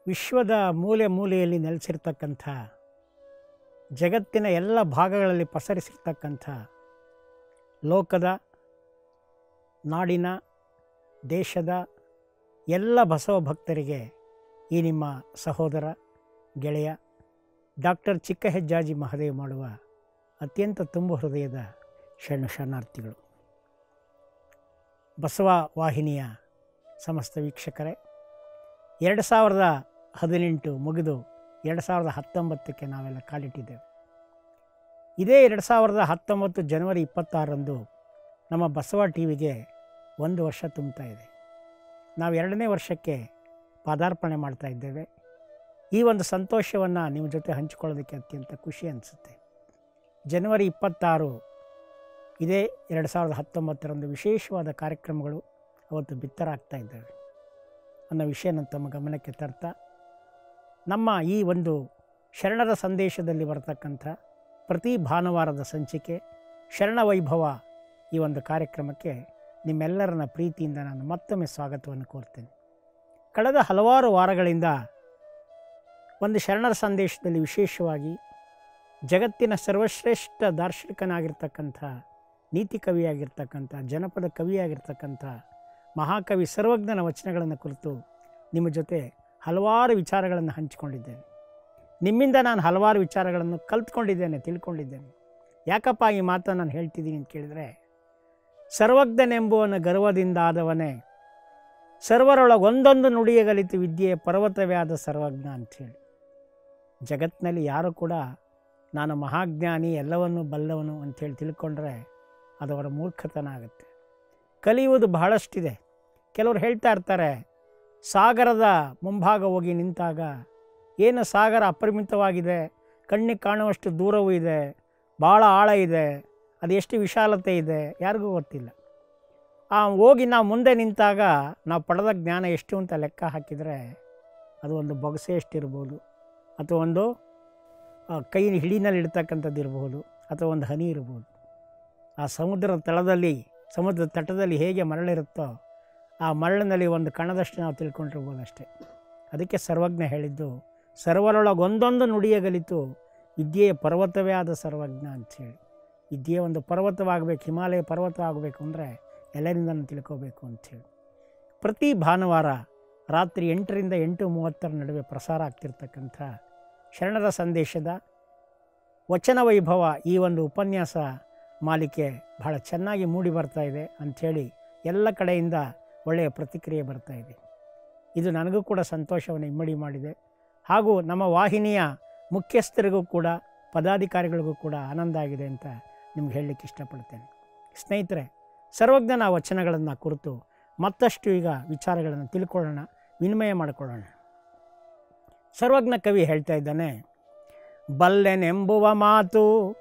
ವಿಶ್ವದ ಮೂಲೆ ಮೂಲೆಯಲ್ಲಿ ನೆಲೆಸಿರ್ತಕ್ಕಂಥ ಜಗತ್ತಿನ ಎಲ್ಲ ಭಾಗಗಳಲ್ಲಿ ಪಸರಿಸಿರ್ತಕ್ಕಂಥ ಲೋಕದ ನಾಡಿನ ದೇಶದ ಎಲ್ಲ ಬಸವ ಭಕ್ತರಿಗೆ ಈ ನಿಮ್ಮ ಸಹೋದರ ಗೆಳೆಯ ಡಾಕ್ಟರ್ ಚಿಕ್ಕ ಹೆಜ್ಜಾಜಿ ಮಹದೇವ್ ಮಾಡುವ ಅತ್ಯಂತ ತುಂಬ ಹೃದಯದ ಶರಣು ಶರಣಾರ್ಥಿಗಳು ಬಸವ ವಾಹಿನಿಯ ಸಮಸ್ತ ವೀಕ್ಷಕರೇ ಎರಡು ಸಾವಿರದ ಹದಿನೆಂಟು ಮುಗಿದು ಎರಡು ಸಾವಿರದ ಹತ್ತೊಂಬತ್ತಕ್ಕೆ ನಾವೆಲ್ಲ ಕಾಲಿಟ್ಟಿದ್ದೇವೆ ಇದೇ ಎರಡು ಸಾವಿರದ ಹತ್ತೊಂಬತ್ತು ಜನವರಿ ಇಪ್ಪತ್ತಾರರಂದು ನಮ್ಮ ಬಸವ ಟಿ ವಿಗೆ ಒಂದು ವರ್ಷ ತುಂಬ್ತಾ ಇದೆ ನಾವು ಎರಡನೇ ವರ್ಷಕ್ಕೆ ಪಾದಾರ್ಪಣೆ ಮಾಡ್ತಾ ಇದ್ದೇವೆ ಈ ಒಂದು ಸಂತೋಷವನ್ನು ನಿಮ್ಮ ಜೊತೆ ಹಂಚಿಕೊಳ್ಳೋದಕ್ಕೆ ಅತ್ಯಂತ ಖುಷಿ ಅನಿಸುತ್ತೆ ಜನವರಿ ಇಪ್ಪತ್ತಾರು ಇದೇ ಎರಡು ಸಾವಿರದ ಹತ್ತೊಂಬತ್ತರಂದು ವಿಶೇಷವಾದ ಕಾರ್ಯಕ್ರಮಗಳು ಅವತ್ತು ಬಿತ್ತರಾಗ್ತಾ ಇದ್ದಾವೆ ಅನ್ನೋ ವಿಷಯನ ತಮ್ಮ ಗಮನಕ್ಕೆ ತರ್ತಾ ನಮ್ಮ ಈ ಒಂದು ಶರಣರ ಸಂದೇಶದಲ್ಲಿ ಬರತಕ್ಕಂಥ ಪ್ರತಿ ಭಾನುವಾರದ ಸಂಚಿಕೆ ಶರಣ ವೈಭವ ಈ ಒಂದು ಕಾರ್ಯಕ್ರಮಕ್ಕೆ ನಿಮ್ಮೆಲ್ಲರನ್ನ ಪ್ರೀತಿಯಿಂದ ನಾನು ಮತ್ತೊಮ್ಮೆ ಸ್ವಾಗತವನ್ನು ಕೋರ್ತೇನೆ ಕಳೆದ ಹಲವಾರು ವಾರಗಳಿಂದ ಒಂದು ಶರಣರ ಸಂದೇಶದಲ್ಲಿ ವಿಶೇಷವಾಗಿ ಜಗತ್ತಿನ ಸರ್ವಶ್ರೇಷ್ಠ ದಾರ್ಶನಿಕನಾಗಿರ್ತಕ್ಕಂಥ ನೀತಿ ಕವಿಯಾಗಿರ್ತಕ್ಕಂಥ ಜನಪದ ಕವಿಯಾಗಿರ್ತಕ್ಕಂಥ ಮಹಾಕವಿ ಸರ್ವಜ್ಞನ ವಚನಗಳನ್ನು ಕುರಿತು ನಿಮ್ಮ ಜೊತೆ ಹಲವಾರು ವಿಚಾರಗಳನ್ನು ಹಂಚಿಕೊಂಡಿದ್ದೇನೆ ನಿಮ್ಮಿಂದ ನಾನು ಹಲವಾರು ವಿಚಾರಗಳನ್ನು ಕಲ್ತ್ಕೊಂಡಿದ್ದೇನೆ ತಿಳ್ಕೊಂಡಿದ್ದೇನೆ ಯಾಕಪ್ಪ ಈ ಮಾತನ್ನು ನಾನು ಹೇಳ್ತಿದ್ದೀನಿ ಅಂತ ಕೇಳಿದರೆ ಸರ್ವಜ್ಞನೆಂಬುವನ ಗರ್ವದಿಂದ ಆದವನೇ ಸರ್ವರೊಳಗೊಂದೊಂದು ನುಡಿಯ ಗಲಿತು ವಿದ್ಯೆಯ ಪರ್ವತವೇ ಆದ ಸರ್ವಜ್ಞ ಅಂಥೇಳಿ ಜಗತ್ತಿನಲ್ಲಿ ಯಾರು ಕೂಡ ನಾನು ಮಹಾಜ್ಞಾನಿ ಎಲ್ಲವನ್ನೂ ಬಲ್ಲವನು ಅಂಥೇಳಿ ತಿಳ್ಕೊಂಡ್ರೆ ಅದು ಅವರ ಮೂರ್ಖತನ ಆಗುತ್ತೆ ಕಲಿಯುವುದು ಬಹಳಷ್ಟಿದೆ ಕೆಲವರು ಹೇಳ್ತಾ ಇರ್ತಾರೆ ಸಾಗರದ ಮುಂಭಾಗ ಹೋಗಿ ನಿಂತಾಗ ಏನು ಸಾಗರ ಅಪರಿಮಿತವಾಗಿದೆ ಕಣ್ಣಿಗೆ ಕಾಣುವಷ್ಟು ದೂರವೂ ಇದೆ ಭಾಳ ಆಳ ಇದೆ ಅದು ಎಷ್ಟು ವಿಶಾಲತೆ ಇದೆ ಯಾರಿಗೂ ಗೊತ್ತಿಲ್ಲ ಆ ಹೋಗಿ ನಾವು ಮುಂದೆ ನಿಂತಾಗ ನಾವು ಪಡೆದ ಜ್ಞಾನ ಎಷ್ಟು ಅಂತ ಲೆಕ್ಕ ಹಾಕಿದರೆ ಅದು ಒಂದು ಬೊಗಸೆ ಎಷ್ಟಿರ್ಬೋದು ಅಥವಾ ಒಂದು ಆ, ಕೈ ಹಿಡಿನಲ್ಲಿ ಇಡ್ತಕ್ಕಂಥದ್ದು ಇರಬಹುದು ಅಥವಾ ಒಂದು ಹನಿ ಇರ್ಬೋದು ಆ ಸಮುದ್ರದ ತಳದಲ್ಲಿ ಸಮುದ್ರದ ತಟದಲ್ಲಿ ಹೇಗೆ ಮರಳಿರುತ್ತೋ ಆ ಮರಳಿನಲ್ಲಿ ಒಂದು ಕಣದಷ್ಟು ನಾವು ತಿಳ್ಕೊಂಡಿರ್ಬೋದು ಅಷ್ಟೇ ಅದಕ್ಕೆ ಸರ್ವಜ್ಞ ಹೇಳಿದ್ದು ಸರ್ವರೊಳಗೊಂದೊಂದು ನುಡಿಯ ಗಲಿತು ವಿದ್ಯೆಯ ಪರ್ವತವೇ ಆದ ಸರ್ವಜ್ಞ ಅಂಥೇಳಿ ವಿದ್ಯೆ ಒಂದು ಪರ್ವತವಾಗಬೇಕು ಹಿಮಾಲಯ ಪರ್ವತ ಆಗಬೇಕು ಅಂದರೆ ಎಲ್ಲರಿಂದ ತಿಳ್ಕೋಬೇಕು ಅಂಥೇಳಿ ಪ್ರತಿ ಭಾನುವಾರ ರಾತ್ರಿ ಎಂಟರಿಂದ ಎಂಟು ಮೂವತ್ತರ ನಡುವೆ ಪ್ರಸಾರ ಆಗ್ತಿರ್ತಕ್ಕಂಥ ಶರಣರ ಸಂದೇಶದ ವಚನ ವೈಭವ ಈ ಒಂದು ಉಪನ್ಯಾಸ ಮಾಲಿಕೆ ಬಹಳ ಚೆನ್ನಾಗಿ ಮೂಡಿ ಬರ್ತಾ ಇದೆ ಅಂಥೇಳಿ ಎಲ್ಲ ಕಡೆಯಿಂದ ಒಳ್ಳೆಯ ಪ್ರತಿಕ್ರಿಯೆ ಬರ್ತಾ ಇದೆ ಇದು ನನಗೂ ಕೂಡ ಸಂತೋಷವನ್ನು ಇಮ್ಮಡಿ ಮಾಡಿದೆ ಹಾಗೂ ನಮ್ಮ ವಾಹಿನಿಯ ಮುಖ್ಯಸ್ಥರಿಗೂ ಕೂಡ ಪದಾಧಿಕಾರಿಗಳಿಗೂ ಕೂಡ ಆನಂದ ಆಗಿದೆ ಅಂತ ನಿಮ್ಗೆ ಹೇಳಲಿಕ್ಕೆ ಇಷ್ಟಪಡ್ತೇನೆ ಸ್ನೇಹಿತರೆ ಸರ್ವಜ್ಞನ ವಚನಗಳನ್ನು ಕುರಿತು ಮತ್ತಷ್ಟು ಈಗ ವಿಚಾರಗಳನ್ನು ತಿಳ್ಕೊಳ್ಳೋಣ ವಿನಿಮಯ ಮಾಡಿಕೊಳ್ಳೋಣ ಸರ್ವಜ್ಞ ಕವಿ ಹೇಳ್ತಾ ಇದ್ದಾನೆ ಬಲ್ಲೆನೆಂಬುವ ಮಾತು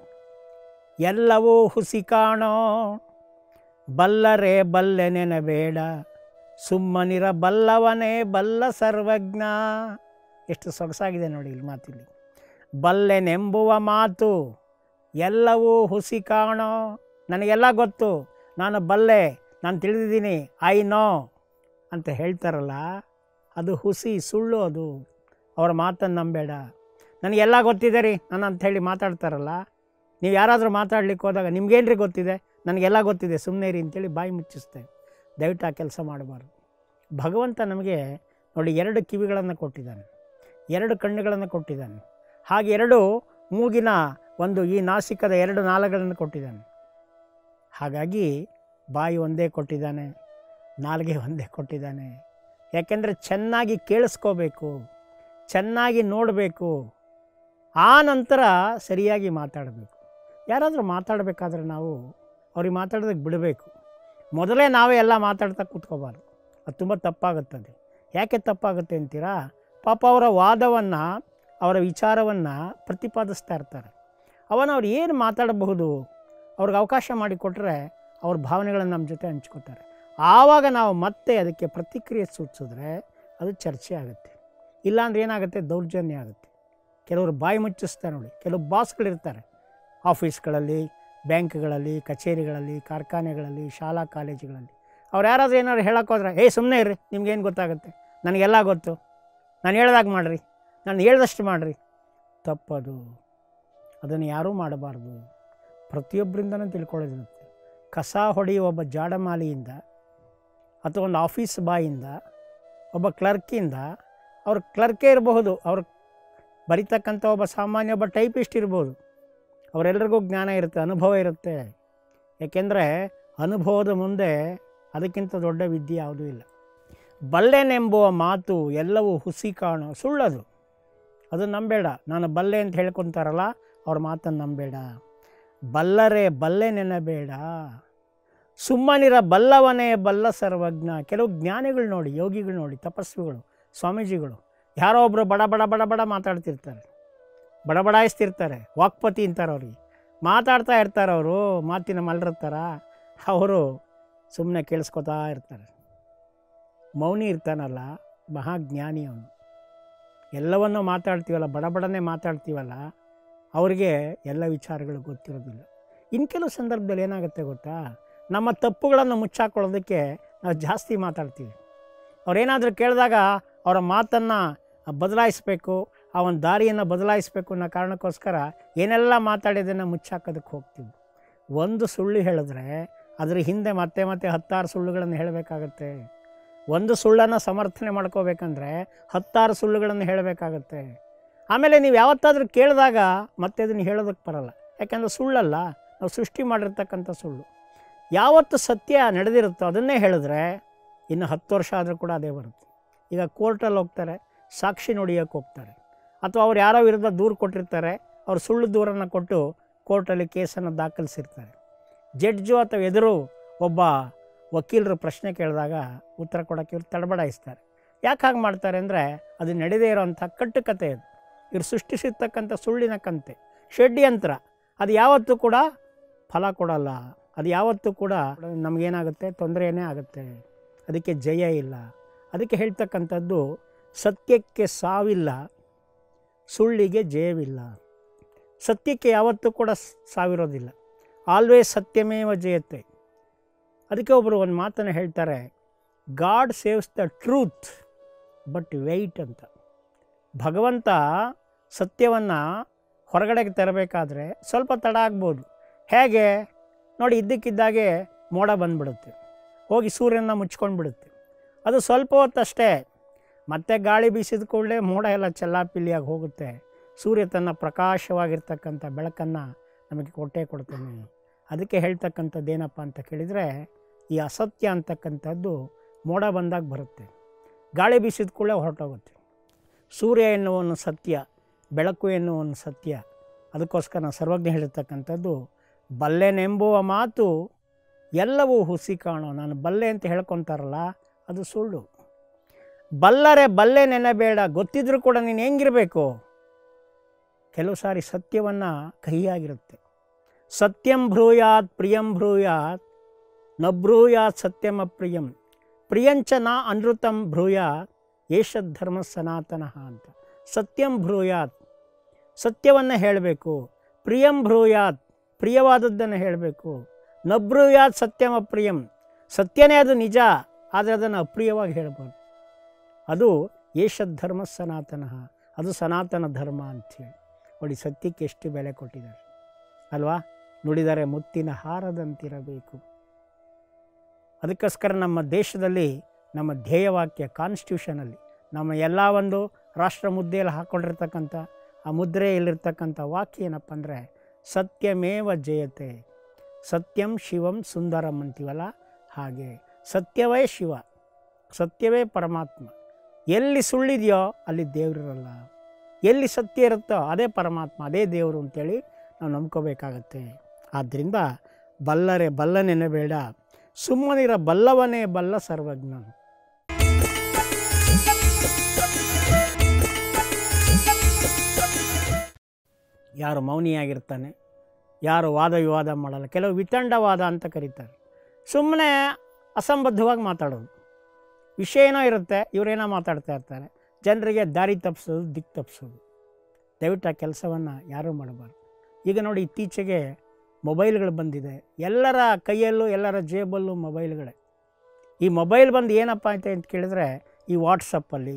ಎಲ್ಲವೂ ಹುಸಿ ಕಾಣೋ ಬಲ್ಲರೆ ಬಲ್ಲೆನೆನಬೇಡ ಸುಮ್ಮನಿರ ಬಲ್ಲವನೇ ಬಲ್ಲ ಸರ್ವಜ್ಞ ಎಷ್ಟು ಸೊಗಸಾಗಿದೆ ನೋಡಿ ಇಲ್ಲಿ ಮಾತಿಲ್ಲಿ ಬಲ್ಲೆನೆಂಬುವ ಮಾತು ಎಲ್ಲವೂ ಹುಸಿ ಕಾಣೋ ನನಗೆಲ್ಲ ಗೊತ್ತು ನಾನು ಬಲ್ಲೆ ನಾನು ತಿಳಿದಿದ್ದೀನಿ ಐ ನೋ ಅಂತ ಹೇಳ್ತಾರಲ್ಲ ಅದು ಹುಸಿ ಸುಳ್ಳು ಅದು ಅವರ ಮಾತನ್ನು ನಂಬೇಡ ನನಗೆಲ್ಲ ಗೊತ್ತಿದೆ ರೀ ನಾನು ಅಂಥೇಳಿ ಮಾತಾಡ್ತಾರಲ್ಲ ನೀವು ಯಾರಾದರೂ ಮಾತಾಡ್ಲಿಕ್ಕೆ ಹೋದಾಗ ನಿಮ್ಗೇನ್ರಿ ಗೊತ್ತಿದೆ ನನಗೆಲ್ಲ ಗೊತ್ತಿದೆ ಸುಮ್ಮನೆ ರೀ ಅಂತೇಳಿ ಬಾಯಿ ಮುಚ್ಚಿಸ್ತೇವೆ ದಯವಿಟ್ಟು ಆ ಕೆಲಸ ಮಾಡಬಾರ್ದು ಭಗವಂತ ನಮಗೆ ನೋಡಿ ಎರಡು ಕಿವಿಗಳನ್ನು ಕೊಟ್ಟಿದ್ದಾನೆ ಎರಡು ಕಣ್ಣುಗಳನ್ನು ಕೊಟ್ಟಿದ್ದಾನೆ ಹಾಗೆ ಎರಡು ಮೂಗಿನ ಒಂದು ಈ ನಾಸಿಕದ ಎರಡು ನಾಲಗಳನ್ನು ಕೊಟ್ಟಿದ್ದಾನೆ ಹಾಗಾಗಿ ಬಾಯಿ ಒಂದೇ ಕೊಟ್ಟಿದ್ದಾನೆ ನಾಲಿಗೆ ಒಂದೇ ಕೊಟ್ಟಿದ್ದಾನೆ ಯಾಕೆಂದರೆ ಚೆನ್ನಾಗಿ ಕೇಳಿಸ್ಕೋಬೇಕು ಚೆನ್ನಾಗಿ ನೋಡಬೇಕು ಆ ನಂತರ ಸರಿಯಾಗಿ ಮಾತಾಡಬೇಕು ಯಾರಾದರೂ ಮಾತಾಡಬೇಕಾದ್ರೆ ನಾವು ಅವ್ರಿಗೆ ಮಾತಾಡೋದಕ್ಕೆ ಬಿಡಬೇಕು ಮೊದಲೇ ನಾವೇ ಎಲ್ಲ ಮಾತಾಡ್ತಾ ಕೂತ್ಕೋಬಾರ್ದು ಅದು ತುಂಬ ತಪ್ಪಾಗುತ್ತದೆ ಯಾಕೆ ತಪ್ಪಾಗುತ್ತೆ ಅಂತೀರಾ ಪಾಪ ಅವರ ವಾದವನ್ನು ಅವರ ವಿಚಾರವನ್ನು ಪ್ರತಿಪಾದಿಸ್ತಾ ಇರ್ತಾರೆ ಅವನ ಅವ್ರು ಏನು ಮಾತಾಡಬಹುದು ಅವ್ರಿಗೆ ಅವಕಾಶ ಮಾಡಿಕೊಟ್ರೆ ಅವ್ರ ಭಾವನೆಗಳನ್ನು ನಮ್ಮ ಜೊತೆ ಹಂಚ್ಕೋತಾರೆ ಆವಾಗ ನಾವು ಮತ್ತೆ ಅದಕ್ಕೆ ಪ್ರತಿಕ್ರಿಯೆ ಸೂಚಿಸಿದ್ರೆ ಅದು ಚರ್ಚೆ ಆಗುತ್ತೆ ಇಲ್ಲಾಂದ್ರೆ ಏನಾಗುತ್ತೆ ದೌರ್ಜನ್ಯ ಆಗುತ್ತೆ ಕೆಲವರು ಬಾಯಿ ಮುಚ್ಚಿಸ್ತಾರೆ ನೋಡಿ ಕೆಲವು ಬಾಸ್ಗಳಿರ್ತಾರೆ ಆಫೀಸ್ಗಳಲ್ಲಿ ಬ್ಯಾಂಕ್ಗಳಲ್ಲಿ ಕಚೇರಿಗಳಲ್ಲಿ ಕಾರ್ಖಾನೆಗಳಲ್ಲಿ ಶಾಲಾ ಕಾಲೇಜುಗಳಲ್ಲಿ ಅವ್ರು ಯಾರಾದರೂ ಏನಾದ್ರು ಹೇಳಕ್ಕೆ ಹೋದ್ರೆ ಏಯ್ ಸುಮ್ಮನೆ ಇರ್ರಿ ನಿಮ್ಗೇನು ಗೊತ್ತಾಗುತ್ತೆ ನನಗೆಲ್ಲ ಗೊತ್ತು ನಾನು ಹೇಳ್ದಾಗ ಮಾಡಿರಿ ನಾನು ಹೇಳ್ದಷ್ಟು ಮಾಡಿರಿ ತಪ್ಪದು ಅದನ್ನು ಯಾರೂ ಮಾಡಬಾರ್ದು ಪ್ರತಿಯೊಬ್ಬರಿಂದನೂ ತಿಳ್ಕೊಳ್ಳೋದಿರುತ್ತೆ ಕಸ ಹೊಡೆಯುವ ಒಬ್ಬ ಜಾಡಮಾಲಿಯಿಂದ ಅಥವಾ ಒಂದು ಆಫೀಸ್ ಬಾಯಿಂದ ಒಬ್ಬ ಕ್ಲರ್ಕಿಂದ ಅವ್ರ ಕ್ಲರ್ಕೇ ಇರಬಹುದು ಅವ್ರು ಬರಿತಕ್ಕಂಥ ಒಬ್ಬ ಸಾಮಾನ್ಯ ಒಬ್ಬ ಟೈಪಿಸ್ಟ್ ಇರ್ಬೋದು ಅವರೆಲ್ಲರಿಗೂ ಜ್ಞಾನ ಇರುತ್ತೆ ಅನುಭವ ಇರುತ್ತೆ ಏಕೆಂದರೆ ಅನುಭವದ ಮುಂದೆ ಅದಕ್ಕಿಂತ ದೊಡ್ಡ ವಿದ್ಯೆ ಯಾವುದೂ ಇಲ್ಲ ಬಲ್ಲೆನೆಂಬುವ ಮಾತು ಎಲ್ಲವೂ ಹುಸಿ ಕಾಣು ಸುಳ್ಳದು ಅದು ನಂಬೇಡ ನಾನು ಬಲ್ಲೆ ಅಂತ ಹೇಳ್ಕೊತಾರಲ್ಲ ಅವ್ರ ಮಾತನ್ನು ನಂಬೇಡ ಬಲ್ಲರೆ ಬಲ್ಲೆ ನೆನಬೇಡ ಸುಮ್ಮನಿರ ಬಲ್ಲವನೇ ಬಲ್ಲ ಸರ್ವಜ್ಞ ಕೆಲವು ಜ್ಞಾನಿಗಳು ನೋಡಿ ಯೋಗಿಗಳು ನೋಡಿ ತಪಸ್ವಿಗಳು ಸ್ವಾಮೀಜಿಗಳು ಯಾರೋ ಒಬ್ಬರು ಬಡ ಬಡ ಬಡ ಬಡ ಮಾತಾಡ್ತಿರ್ತಾರೆ ಬಡಬಡಾಯಿಸ್ತಿರ್ತಾರೆ ವಾಕ್ಪತಿ ಅಂತಾರೆ ಅವ್ರಿಗೆ ಮಾತಾಡ್ತಾ ಇರ್ತಾರೆ ಅವರು ಮಾತಿನ ಮಲ್ರಿರ್ತಾರ ಅವರು ಸುಮ್ಮನೆ ಕೇಳಿಸ್ಕೊತಾ ಇರ್ತಾರೆ ಮೌನಿ ಇರ್ತಾನಲ್ಲ ಮಹಾಜ್ಞಾನಿ ಅವನು ಎಲ್ಲವನ್ನೂ ಮಾತಾಡ್ತೀವಲ್ಲ ಬಡ ಬಡನೆ ಮಾತಾಡ್ತೀವಲ್ಲ ಅವರಿಗೆ ಎಲ್ಲ ವಿಚಾರಗಳು ಗೊತ್ತಿರೋದಿಲ್ಲ ಇನ್ನು ಕೆಲವು ಸಂದರ್ಭದಲ್ಲಿ ಏನಾಗುತ್ತೆ ಗೊತ್ತಾ ನಮ್ಮ ತಪ್ಪುಗಳನ್ನು ಮುಚ್ಚಾಕೊಳ್ಳೋದಕ್ಕೆ ನಾವು ಜಾಸ್ತಿ ಮಾತಾಡ್ತೀವಿ ಅವ್ರೇನಾದರೂ ಕೇಳಿದಾಗ ಅವರ ಮಾತನ್ನು ಬದಲಾಯಿಸಬೇಕು ಆ ಒಂದು ದಾರಿಯನ್ನು ಬದಲಾಯಿಸಬೇಕು ಅನ್ನೋ ಕಾರಣಕ್ಕೋಸ್ಕರ ಏನೆಲ್ಲ ಮಾತಾಡಿದ್ದನ್ನು ಮುಚ್ಚಾಕೋದಕ್ಕೆ ಹೋಗ್ತೀವಿ ಒಂದು ಸುಳ್ಳು ಹೇಳಿದ್ರೆ ಅದ್ರ ಹಿಂದೆ ಮತ್ತೆ ಮತ್ತೆ ಹತ್ತಾರು ಸುಳ್ಳುಗಳನ್ನು ಹೇಳಬೇಕಾಗತ್ತೆ ಒಂದು ಸುಳ್ಳನ್ನು ಸಮರ್ಥನೆ ಮಾಡ್ಕೋಬೇಕಂದ್ರೆ ಹತ್ತಾರು ಸುಳ್ಳುಗಳನ್ನು ಹೇಳಬೇಕಾಗತ್ತೆ ಆಮೇಲೆ ನೀವು ಯಾವತ್ತಾದರೂ ಕೇಳಿದಾಗ ಮತ್ತೆ ಅದನ್ನು ಹೇಳೋದಕ್ಕೆ ಬರಲ್ಲ ಯಾಕೆಂದರೆ ಸುಳ್ಳಲ್ಲ ನಾವು ಸೃಷ್ಟಿ ಮಾಡಿರ್ತಕ್ಕಂಥ ಸುಳ್ಳು ಯಾವತ್ತು ಸತ್ಯ ನಡೆದಿರುತ್ತೋ ಅದನ್ನೇ ಹೇಳಿದ್ರೆ ಇನ್ನು ಹತ್ತು ವರ್ಷ ಆದರೂ ಕೂಡ ಅದೇ ಬರುತ್ತೆ ಈಗ ಕೋರ್ಟಲ್ಲಿ ಹೋಗ್ತಾರೆ ಸಾಕ್ಷಿ ನುಡಿಯೋಕ್ಕೆ ಹೋಗ್ತಾರೆ ಅಥವಾ ಅವ್ರು ಯಾರೋ ವಿರುದ್ಧ ದೂರು ಕೊಟ್ಟಿರ್ತಾರೆ ಅವ್ರು ಸುಳ್ಳು ದೂರನ್ನು ಕೊಟ್ಟು ಕೋರ್ಟಲ್ಲಿ ಕೇಸನ್ನು ದಾಖಲಿಸಿರ್ತಾರೆ ಜಡ್ಜು ಅಥವಾ ಎದುರು ಒಬ್ಬ ವಕೀಲರು ಪ್ರಶ್ನೆ ಕೇಳಿದಾಗ ಉತ್ತರ ಕೊಡೋಕ್ಕೆ ಇವ್ರು ತಡಬಡಾಯಿಸ್ತಾರೆ ಯಾಕೆ ಹಾಗೆ ಮಾಡ್ತಾರೆ ಅಂದರೆ ಅದು ನಡೆದೇ ಇರೋವಂಥ ಕಟ್ಟುಕತೆ ಅದು ಇವ್ರು ಸೃಷ್ಟಿಸಿರ್ತಕ್ಕಂಥ ಸುಳ್ಳಿನ ಕಂತೆ ಷಡ್ಯಂತ್ರ ಅದು ಯಾವತ್ತೂ ಕೂಡ ಫಲ ಕೊಡಲ್ಲ ಅದು ಯಾವತ್ತೂ ಕೂಡ ನಮಗೇನಾಗುತ್ತೆ ತೊಂದರೆಯೇ ಆಗುತ್ತೆ ಅದಕ್ಕೆ ಜಯ ಇಲ್ಲ ಅದಕ್ಕೆ ಹೇಳ್ತಕ್ಕಂಥದ್ದು ಸತ್ಯಕ್ಕೆ ಸಾವಿಲ್ಲ ಸುಳ್ಳಿಗೆ ಜಯವಿಲ್ಲ ಸತ್ಯಕ್ಕೆ ಯಾವತ್ತೂ ಕೂಡ ಸ್- ಸಾವಿರೋದಿಲ್ಲ ಆಲ್ವೇಸ್ ಸತ್ಯಮೇವ ಜಯತೆ ಅದಕ್ಕೆ ಒಬ್ಬರು ಒಂದು ಮಾತನ್ನು ಹೇಳ್ತಾರೆ God saves the truth but wait ಅಂತ ಭಗವಂತ ಸತ್ಯವನ್ನು ಹೊರಗಡೆಗೆ ತರಬೇಕಾದ್ರೆ ಸ್ವಲ್ಪ ತಡ ಆಗ್ಬೋದು ಹೇಗೆ ನೋಡಿ ಇದ್ದಕ್ಕಿದ್ದಾಗೆ ಮೋಡ ಬಂದ್ಬಿಡುತ್ತೆ ಹೋಗಿ ಸೂರ್ಯನ ಮುಚ್ಕೊಂಡು ಬಿಡುತ್ತೆ ಅದು ಸ್ವಲ್ಪ ಹೊತ್ತಷ್ಟೇ ಮತ್ತೆ ಗಾಳಿ ಬೀಸಿದ ಕೂಡಲೇ ಮೋಡ ಎಲ್ಲ ಚೆಲ್ಲಾಪಿಲ್ಲಿಯಾಗಿ ಹೋಗುತ್ತೆ ಸೂರ್ಯ ತನ್ನ ಪ್ರಕಾಶವಾಗಿರ್ತಕ್ಕಂಥ ಬೆಳಕನ್ನು ನಮಗೆ ಕೊಟ್ಟೇ ಕೊಡ್ತಾನೆ ಅದಕ್ಕೆ ಹೇಳ್ತಕ್ಕಂಥದ್ದು ಏನಪ್ಪ ಅಂತ ಕೇಳಿದರೆ ಈ ಅಸತ್ಯ ಅಂತಕ್ಕಂಥದ್ದು ಮೋಡ ಬಂದಾಗ ಬರುತ್ತೆ ಗಾಳಿ ಬೀಸಿದ ಕೂಡಲೇ ಹೊರಟೋಗುತ್ತೆ ಸೂರ್ಯ ಎನ್ನುವನು ಸತ್ಯ ಬೆಳಕು ಎನ್ನುವನು ಸತ್ಯ ಅದಕ್ಕೋಸ್ಕರ ನಾವು ಸರ್ವಜ್ಞ ಹೇಳಿರ್ತಕ್ಕಂಥದ್ದು ಬಲ್ಲೆನೆಂಬುವ ಮಾತು ಎಲ್ಲವೂ ಹುಸಿ ಕಾಣೋ ನಾನು ಬಲ್ಲೆ ಅಂತ ಹೇಳ್ಕೊತಾರಲ್ಲ ಅದು ಸುಳ್ಳು ಬಲ್ಲರೆ ಬಲ್ಲೆ ನೆನಬೇಡ ಗೊತ್ತಿದ್ರೂ ಕೂಡ ನೀನು ಹೆಂಗಿರಬೇಕು ಕೆಲವು ಸಾರಿ ಸತ್ಯವನ್ನು ಕಹಿಯಾಗಿರುತ್ತೆ ಸತ್ಯಂ ಭ್ರೂಯಾತ್ ಪ್ರಿಯಂ ಭ್ರೂಯಾತ್ ನ ಬ್ರೂಯಾತ್ ಸತ್ಯಮ ಪ್ರಿಯಂ ಪ್ರಿಯಂಚ ನ ಅನೃತಂ ಬ್ರೂಯಾತ್ ಏಷಧರ್ಮ ಸನಾತನಃ ಅಂತ ಸತ್ಯಂ ಭ್ರೂಯಾತ್ ಸತ್ಯವನ್ನು ಹೇಳಬೇಕು ಪ್ರಿಯಂ ಭ್ರೂಯಾತ್ ಪ್ರಿಯವಾದದ್ದನ್ನು ಹೇಳಬೇಕು ನಬ್ರೂಯಾತ್ ಸತ್ಯಮ ಪ್ರಿಯಂ ಸತ್ಯನೇ ಅದು ನಿಜ ಆದರೆ ಅದನ್ನು ಅಪ್ರಿಯವಾಗಿ ಹೇಳಬಾರ್ದು ಅದು ಏಷಧರ್ಮ ಸನಾತನಃ ಅದು ಸನಾತನ ಧರ್ಮ ಅಂಥೇಳಿ ನೋಡಿ ಸತ್ಯಕ್ಕೆ ಎಷ್ಟು ಬೆಲೆ ಕೊಟ್ಟಿದ್ದಾರೆ ಅಲ್ವಾ ನುಡಿದರೆ ಮುತ್ತಿನ ಹಾರದಂತಿರಬೇಕು ಅದಕ್ಕೋಸ್ಕರ ನಮ್ಮ ದೇಶದಲ್ಲಿ ನಮ್ಮ ಧ್ಯೇಯವಾಕ್ಯ ಕಾನ್ಸ್ಟಿಟ್ಯೂಷನಲ್ಲಿ ನಮ್ಮ ಎಲ್ಲ ಒಂದು ರಾಷ್ಟ್ರ ಮುದ್ದೆಯಲ್ಲಿ ಹಾಕ್ಕೊಂಡಿರ್ತಕ್ಕಂಥ ಆ ಮುದ್ರೆಯಲ್ಲಿರ್ತಕ್ಕಂಥ ವಾಕ್ಯ ಏನಪ್ಪ ಅಂದರೆ ಸತ್ಯಮೇವ ಜಯತೆ ಸತ್ಯಂ ಶಿವಂ ಸುಂದರಂ ಅಂತೀವಲ್ಲ ಹಾಗೆ ಸತ್ಯವೇ ಶಿವ ಸತ್ಯವೇ ಪರಮಾತ್ಮ ಎಲ್ಲಿ ಸುಳ್ಳಿದೆಯೋ ಅಲ್ಲಿ ದೇವರಿರಲ್ಲ ಎಲ್ಲಿ ಸತ್ಯ ಇರುತ್ತೋ ಅದೇ ಪರಮಾತ್ಮ ಅದೇ ದೇವರು ಅಂತೇಳಿ ನಾವು ನಂಬ್ಕೋಬೇಕಾಗತ್ತೆ ಆದ್ದರಿಂದ ಬಲ್ಲರೆ ಬಲ್ಲನೆನಬೇಡ ಸುಮ್ಮನಿರ ಬಲ್ಲವನೇ ಬಲ್ಲ ಸರ್ವಜ್ಞ ಯಾರು ಮೌನಿಯಾಗಿರ್ತಾನೆ ಯಾರು ವಾದ ವಿವಾದ ಮಾಡಲ್ಲ ಕೆಲವು ವಿತಂಡವಾದ ಅಂತ ಕರೀತಾರೆ ಸುಮ್ಮನೆ ಅಸಂಬದ್ಧವಾಗಿ ಮಾತಾಡೋದು ವಿಷಯ ಏನೋ ಇರುತ್ತೆ ಇವರೇನೋ ಮಾತಾಡ್ತಾ ಇರ್ತಾರೆ ಜನರಿಗೆ ದಾರಿ ತಪ್ಪಿಸೋದು ದಿಕ್ಕು ತಪ್ಪಿಸೋದು ದಯವಿಟ್ಟು ಆ ಕೆಲಸವನ್ನು ಯಾರೂ ಮಾಡಬಾರ್ದು ಈಗ ನೋಡಿ ಇತ್ತೀಚೆಗೆ ಮೊಬೈಲ್ಗಳು ಬಂದಿದೆ ಎಲ್ಲರ ಕೈಯಲ್ಲೂ ಎಲ್ಲರ ಜೇಬಲ್ಲೂ ಮೊಬೈಲ್ಗಳೇ ಈ ಮೊಬೈಲ್ ಬಂದು ಏನಪ್ಪ ಆಯ್ತು ಅಂತ ಕೇಳಿದ್ರೆ ಈ ವಾಟ್ಸಪ್ಪಲ್ಲಿ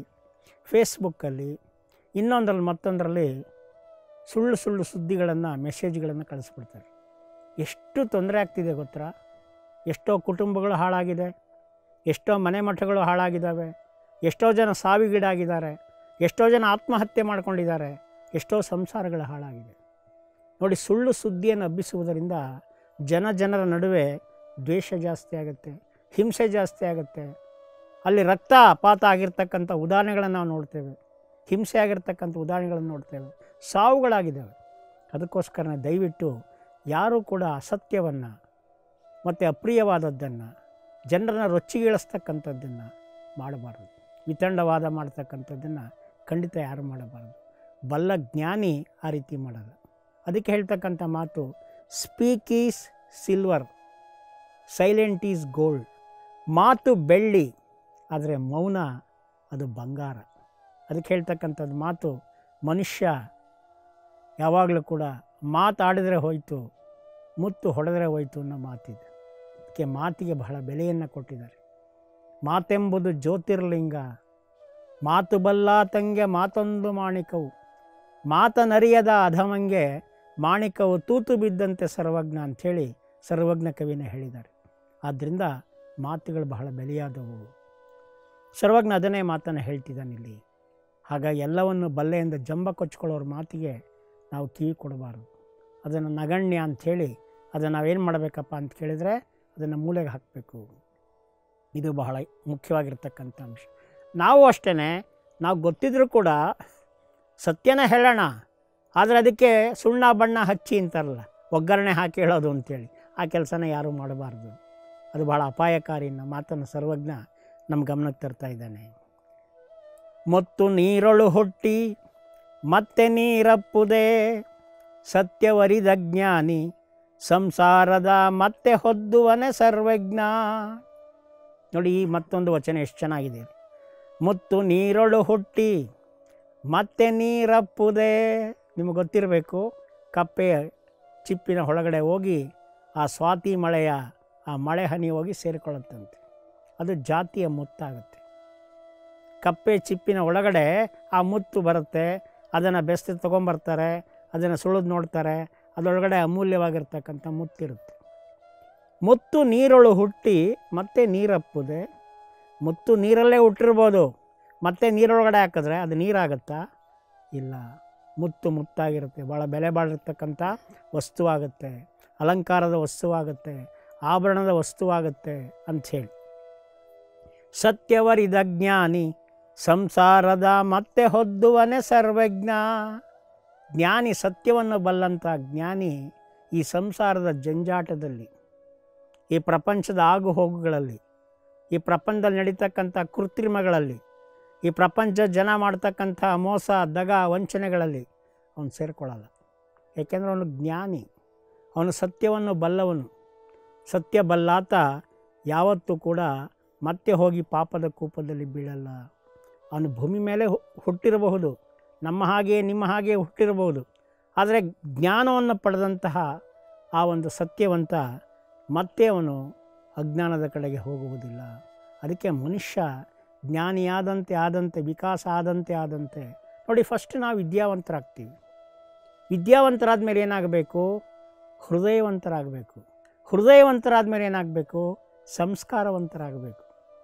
ಫೇಸ್ಬುಕ್ಕಲ್ಲಿ ಇನ್ನೊಂದರಲ್ಲಿ ಮತ್ತೊಂದರಲ್ಲಿ ಸುಳ್ಳು ಸುಳ್ಳು ಸುದ್ದಿಗಳನ್ನು ಮೆಸೇಜ್ಗಳನ್ನು ಕಳಿಸ್ಬಿಡ್ತಾರೆ ಎಷ್ಟು ತೊಂದರೆ ಆಗ್ತಿದೆ ಗೊತ್ತಾ ಎಷ್ಟೋ ಕುಟುಂಬಗಳು ಹಾಳಾಗಿದೆ ಎಷ್ಟೋ ಮನೆ ಮಠಗಳು ಹಾಳಾಗಿದ್ದಾವೆ ಎಷ್ಟೋ ಜನ ಸಾವಿಗೀಡಾಗಿದ್ದಾರೆ ಎಷ್ಟೋ ಜನ ಆತ್ಮಹತ್ಯೆ ಮಾಡ್ಕೊಂಡಿದ್ದಾರೆ ಎಷ್ಟೋ ಸಂಸಾರಗಳು ಹಾಳಾಗಿದೆ ನೋಡಿ ಸುಳ್ಳು ಸುದ್ದಿಯನ್ನು ಹಬ್ಬಿಸುವುದರಿಂದ ಜನ ಜನರ ನಡುವೆ ದ್ವೇಷ ಜಾಸ್ತಿ ಆಗುತ್ತೆ ಹಿಂಸೆ ಜಾಸ್ತಿ ಆಗುತ್ತೆ ಅಲ್ಲಿ ರಕ್ತಪಾತ ಆಗಿರ್ತಕ್ಕಂಥ ಉದಾಹರಣೆಗಳನ್ನು ನಾವು ನೋಡ್ತೇವೆ ಹಿಂಸೆ ಆಗಿರ್ತಕ್ಕಂಥ ಉದಾಹರಣೆಗಳನ್ನು ನೋಡ್ತೇವೆ ಸಾವುಗಳಾಗಿದ್ದಾವೆ ಅದಕ್ಕೋಸ್ಕರ ದಯವಿಟ್ಟು ಯಾರೂ ಕೂಡ ಅಸತ್ಯವನ್ನು ಮತ್ತು ಅಪ್ರಿಯವಾದದ್ದನ್ನು ಜನರನ್ನ ರೊಚ್ಚಿಗೀಳಿಸ್ತಕ್ಕಂಥದ್ದನ್ನು ಮಾಡಬಾರದು ವಿತಂಡವಾದ ಮಾಡ್ತಕ್ಕಂಥದ್ದನ್ನು ಖಂಡಿತ ಯಾರು ಮಾಡಬಾರದು ಬಲ್ಲ ಜ್ಞಾನಿ ಆ ರೀತಿ ಮಾಡಲ್ಲ ಅದಕ್ಕೆ ಹೇಳ್ತಕ್ಕಂಥ ಮಾತು speak is silver silent is gold ಮಾತು ಬೆಳ್ಳಿ ಆದರೆ ಮೌನ ಅದು ಬಂಗಾರ ಅದಕ್ಕೆ ಹೇಳ್ತಕ್ಕಂಥದ್ದು ಮಾತು ಮನುಷ್ಯ ಯಾವಾಗಲೂ ಕೂಡ ಮಾತಾಡಿದರೆ ಹೋಯಿತು ಮುತ್ತು ಹೊಡೆದರೆ ಹೋಯಿತು ಅನ್ನೋ ಮಾತಿದೆ ಅದಕ್ಕೆ ಮಾತಿಗೆ ಬಹಳ ಬೆಲೆಯನ್ನು ಕೊಟ್ಟಿದ್ದಾರೆ ಮಾತೆಂಬುದು ಜ್ಯೋತಿರ್ಲಿಂಗ ಮಾತು ಬಲ್ಲಾತಂಗೆ ಮಾತೊಂದು ಮಾಣಿಕವು ಮಾತನರಿಯದ ಅಧಮಂಗೆ ಮಾಣಿಕವು ತೂತು ಬಿದ್ದಂತೆ ಸರ್ವಜ್ಞ ಅಂಥೇಳಿ ಸರ್ವಜ್ಞ ಕವಿನ ಹೇಳಿದ್ದಾರೆ ಆದ್ದರಿಂದ ಮಾತುಗಳು ಬಹಳ ಬೆಲೆಯಾದವು ಸರ್ವಜ್ಞ ಅದನ್ನೇ ಮಾತನ್ನು ಹೇಳ್ತಿದ್ದಾನೆ ಇಲ್ಲಿ ಹಾಗಾಗಿ ಎಲ್ಲವನ್ನು ಬಲ್ಲೆಯಿಂದ ಜಂಬ ಕೊಚ್ಕೊಳ್ಳೋರ ಮಾತಿಗೆ ನಾವು ಕಿವಿ ಕೊಡಬಾರ್ದು ಅದನ್ನು ನಗಣ್ಯ ಅಂಥೇಳಿ ಅದನ್ನು ನಾವೇನು ಮಾಡಬೇಕಪ್ಪ ಅಂತ ಕೇಳಿದರೆ ಅದನ್ನು ಮೂಲೆಗೆ ಹಾಕಬೇಕು ಇದು ಬಹಳ ಮುಖ್ಯವಾಗಿರ್ತಕ್ಕಂಥ ಅಂಶ ನಾವು ಅಷ್ಟೇ ನಾವು ಗೊತ್ತಿದ್ರೂ ಕೂಡ ಸತ್ಯನ ಹೇಳೋಣ ಆದರೆ ಅದಕ್ಕೆ ಸುಣ್ಣ ಬಣ್ಣ ಹಚ್ಚಿ ಅಂತಾರಲ್ಲ ಒಗ್ಗರಣೆ ಹಾಕಿ ಹೇಳೋದು ಅಂತೇಳಿ ಆ ಕೆಲಸನ ಯಾರೂ ಮಾಡಬಾರ್ದು ಅದು ಭಾಳ ಅಪಾಯಕಾರಿ ಅನ್ನೋ ಮಾತನ್ನು ಸರ್ವಜ್ಞ ನಮ್ಮ ಗಮನಕ್ಕೆ ತರ್ತಾ ಇದ್ದಾನೆ ಮತ್ತು ನೀರೊಳು ಹುಟ್ಟಿ ಮತ್ತೆ ನೀರಪ್ಪುದೇ ಸತ್ಯವರಿದ ಜ್ಞಾನಿ ಸಂಸಾರದ ಮತ್ತೆ ಹೊದ್ದುವನೆ ಸರ್ವಜ್ಞ ನೋಡಿ ಈ ಮತ್ತೊಂದು ವಚನ ಎಷ್ಟು ಚೆನ್ನಾಗಿದೆ ಮುತ್ತು ನೀರೊಳು ಹುಟ್ಟಿ ಮತ್ತೆ ನೀರಪ್ಪುದೇ ನಿಮಗೆ ಗೊತ್ತಿರಬೇಕು ಕಪ್ಪೆ ಚಿಪ್ಪಿನ ಒಳಗಡೆ ಹೋಗಿ ಆ ಸ್ವಾತಿ ಮಳೆಯ ಆ ಮಳೆ ಹನಿ ಹೋಗಿ ಸೇರಿಕೊಳ್ಳುತ್ತಂತೆ ಅದು ಜಾತಿಯ ಮುತ್ತಾಗುತ್ತೆ ಕಪ್ಪೆ ಚಿಪ್ಪಿನ ಒಳಗಡೆ ಆ ಮುತ್ತು ಬರುತ್ತೆ ಅದನ್ನು ಬೆಸ್ತು ತೊಗೊಂಬರ್ತಾರೆ ಅದನ್ನು ಸುಳಿದು ನೋಡ್ತಾರೆ ಅದರೊಳಗಡೆ ಅಮೂಲ್ಯವಾಗಿರ್ತಕ್ಕಂಥ ಮುತ್ತಿರುತ್ತೆ ಮುತ್ತು ನೀರೊಳು ಹುಟ್ಟಿ ಮತ್ತೆ ನೀರಪ್ಪುದೆ ಮುತ್ತು ನೀರಲ್ಲೇ ಹುಟ್ಟಿರ್ಬೋದು ಮತ್ತೆ ನೀರೊಳಗಡೆ ಹಾಕಿದ್ರೆ ಅದು ನೀರಾಗುತ್ತಾ ಇಲ್ಲ ಮುತ್ತು ಮುತ್ತಾಗಿರುತ್ತೆ ಭಾಳ ಬೆಲೆ ಬಾಳಿರ್ತಕ್ಕಂಥ ವಸ್ತುವಾಗುತ್ತೆ ಅಲಂಕಾರದ ವಸ್ತುವಾಗುತ್ತೆ ಆಭರಣದ ವಸ್ತುವಾಗುತ್ತೆ ಅಂಥೇಳಿ ಸತ್ಯವರಿದ ಜ್ಞಾನಿ ಸಂಸಾರದ ಮತ್ತೆ ಹೊದ್ದುವನೆ ಸರ್ವಜ್ಞ ಜ್ಞಾನಿ ಸತ್ಯವನ್ನು ಬಲ್ಲಂಥ ಜ್ಞಾನಿ ಈ ಸಂಸಾರದ ಜಂಜಾಟದಲ್ಲಿ ಈ ಪ್ರಪಂಚದ ಆಗು ಹೋಗುಗಳಲ್ಲಿ ಈ ಪ್ರಪಂಚದಲ್ಲಿ ನಡೀತಕ್ಕಂಥ ಕೃತ್ರಿಮಗಳಲ್ಲಿ ಈ ಪ್ರಪಂಚ ಜನ ಮಾಡ್ತಕ್ಕಂಥ ಮೋಸ ದಗ ವಂಚನೆಗಳಲ್ಲಿ ಅವನು ಸೇರಿಕೊಳ್ಳಲ್ಲ ಏಕೆಂದರೆ ಅವನು ಜ್ಞಾನಿ ಅವನು ಸತ್ಯವನ್ನು ಬಲ್ಲವನು ಸತ್ಯ ಬಲ್ಲಾತ ಯಾವತ್ತೂ ಕೂಡ ಮತ್ತೆ ಹೋಗಿ ಪಾಪದ ಕೂಪದಲ್ಲಿ ಬೀಳಲ್ಲ ಅವನು ಭೂಮಿ ಮೇಲೆ ಹು- ಹುಟ್ಟಿರಬಹುದು ನಮ್ಮ ಹಾಗೆ ನಿಮ್ಮ ಹಾಗೆ ಹುಟ್ಟಿರಬಹುದು ಆದರೆ ಜ್ಞಾನವನ್ನು ಪಡೆದಂತಹ ಆ ಒಂದು ಸತ್ಯವಂತ ಮತ್ತೆ ಅವನು ಅಜ್ಞಾನದ ಕಡೆಗೆ ಹೋಗುವುದಿಲ್ಲ ಅದಕ್ಕೆ ಮನುಷ್ಯ ಜ್ಞಾನಿಯಾದಂತೆ ಆದಂತೆ ವಿಕಾಸ ಆದಂತೆ ಆದಂತೆ ನೋಡಿ ಫಸ್ಟ್ ನಾವು ವಿದ್ಯಾವಂತರಾಗ್ತೀವಿ ವಿದ್ಯಾವಂತರಾದ ಮೇಲೆ ಏನಾಗಬೇಕು ಹೃದಯವಂತರಾಗಬೇಕು ಹೃದಯವಂತರಾದ ಮೇಲೆ ಏನಾಗಬೇಕು ಸಂಸ್ಕಾರವಂತರಾಗಬೇಕು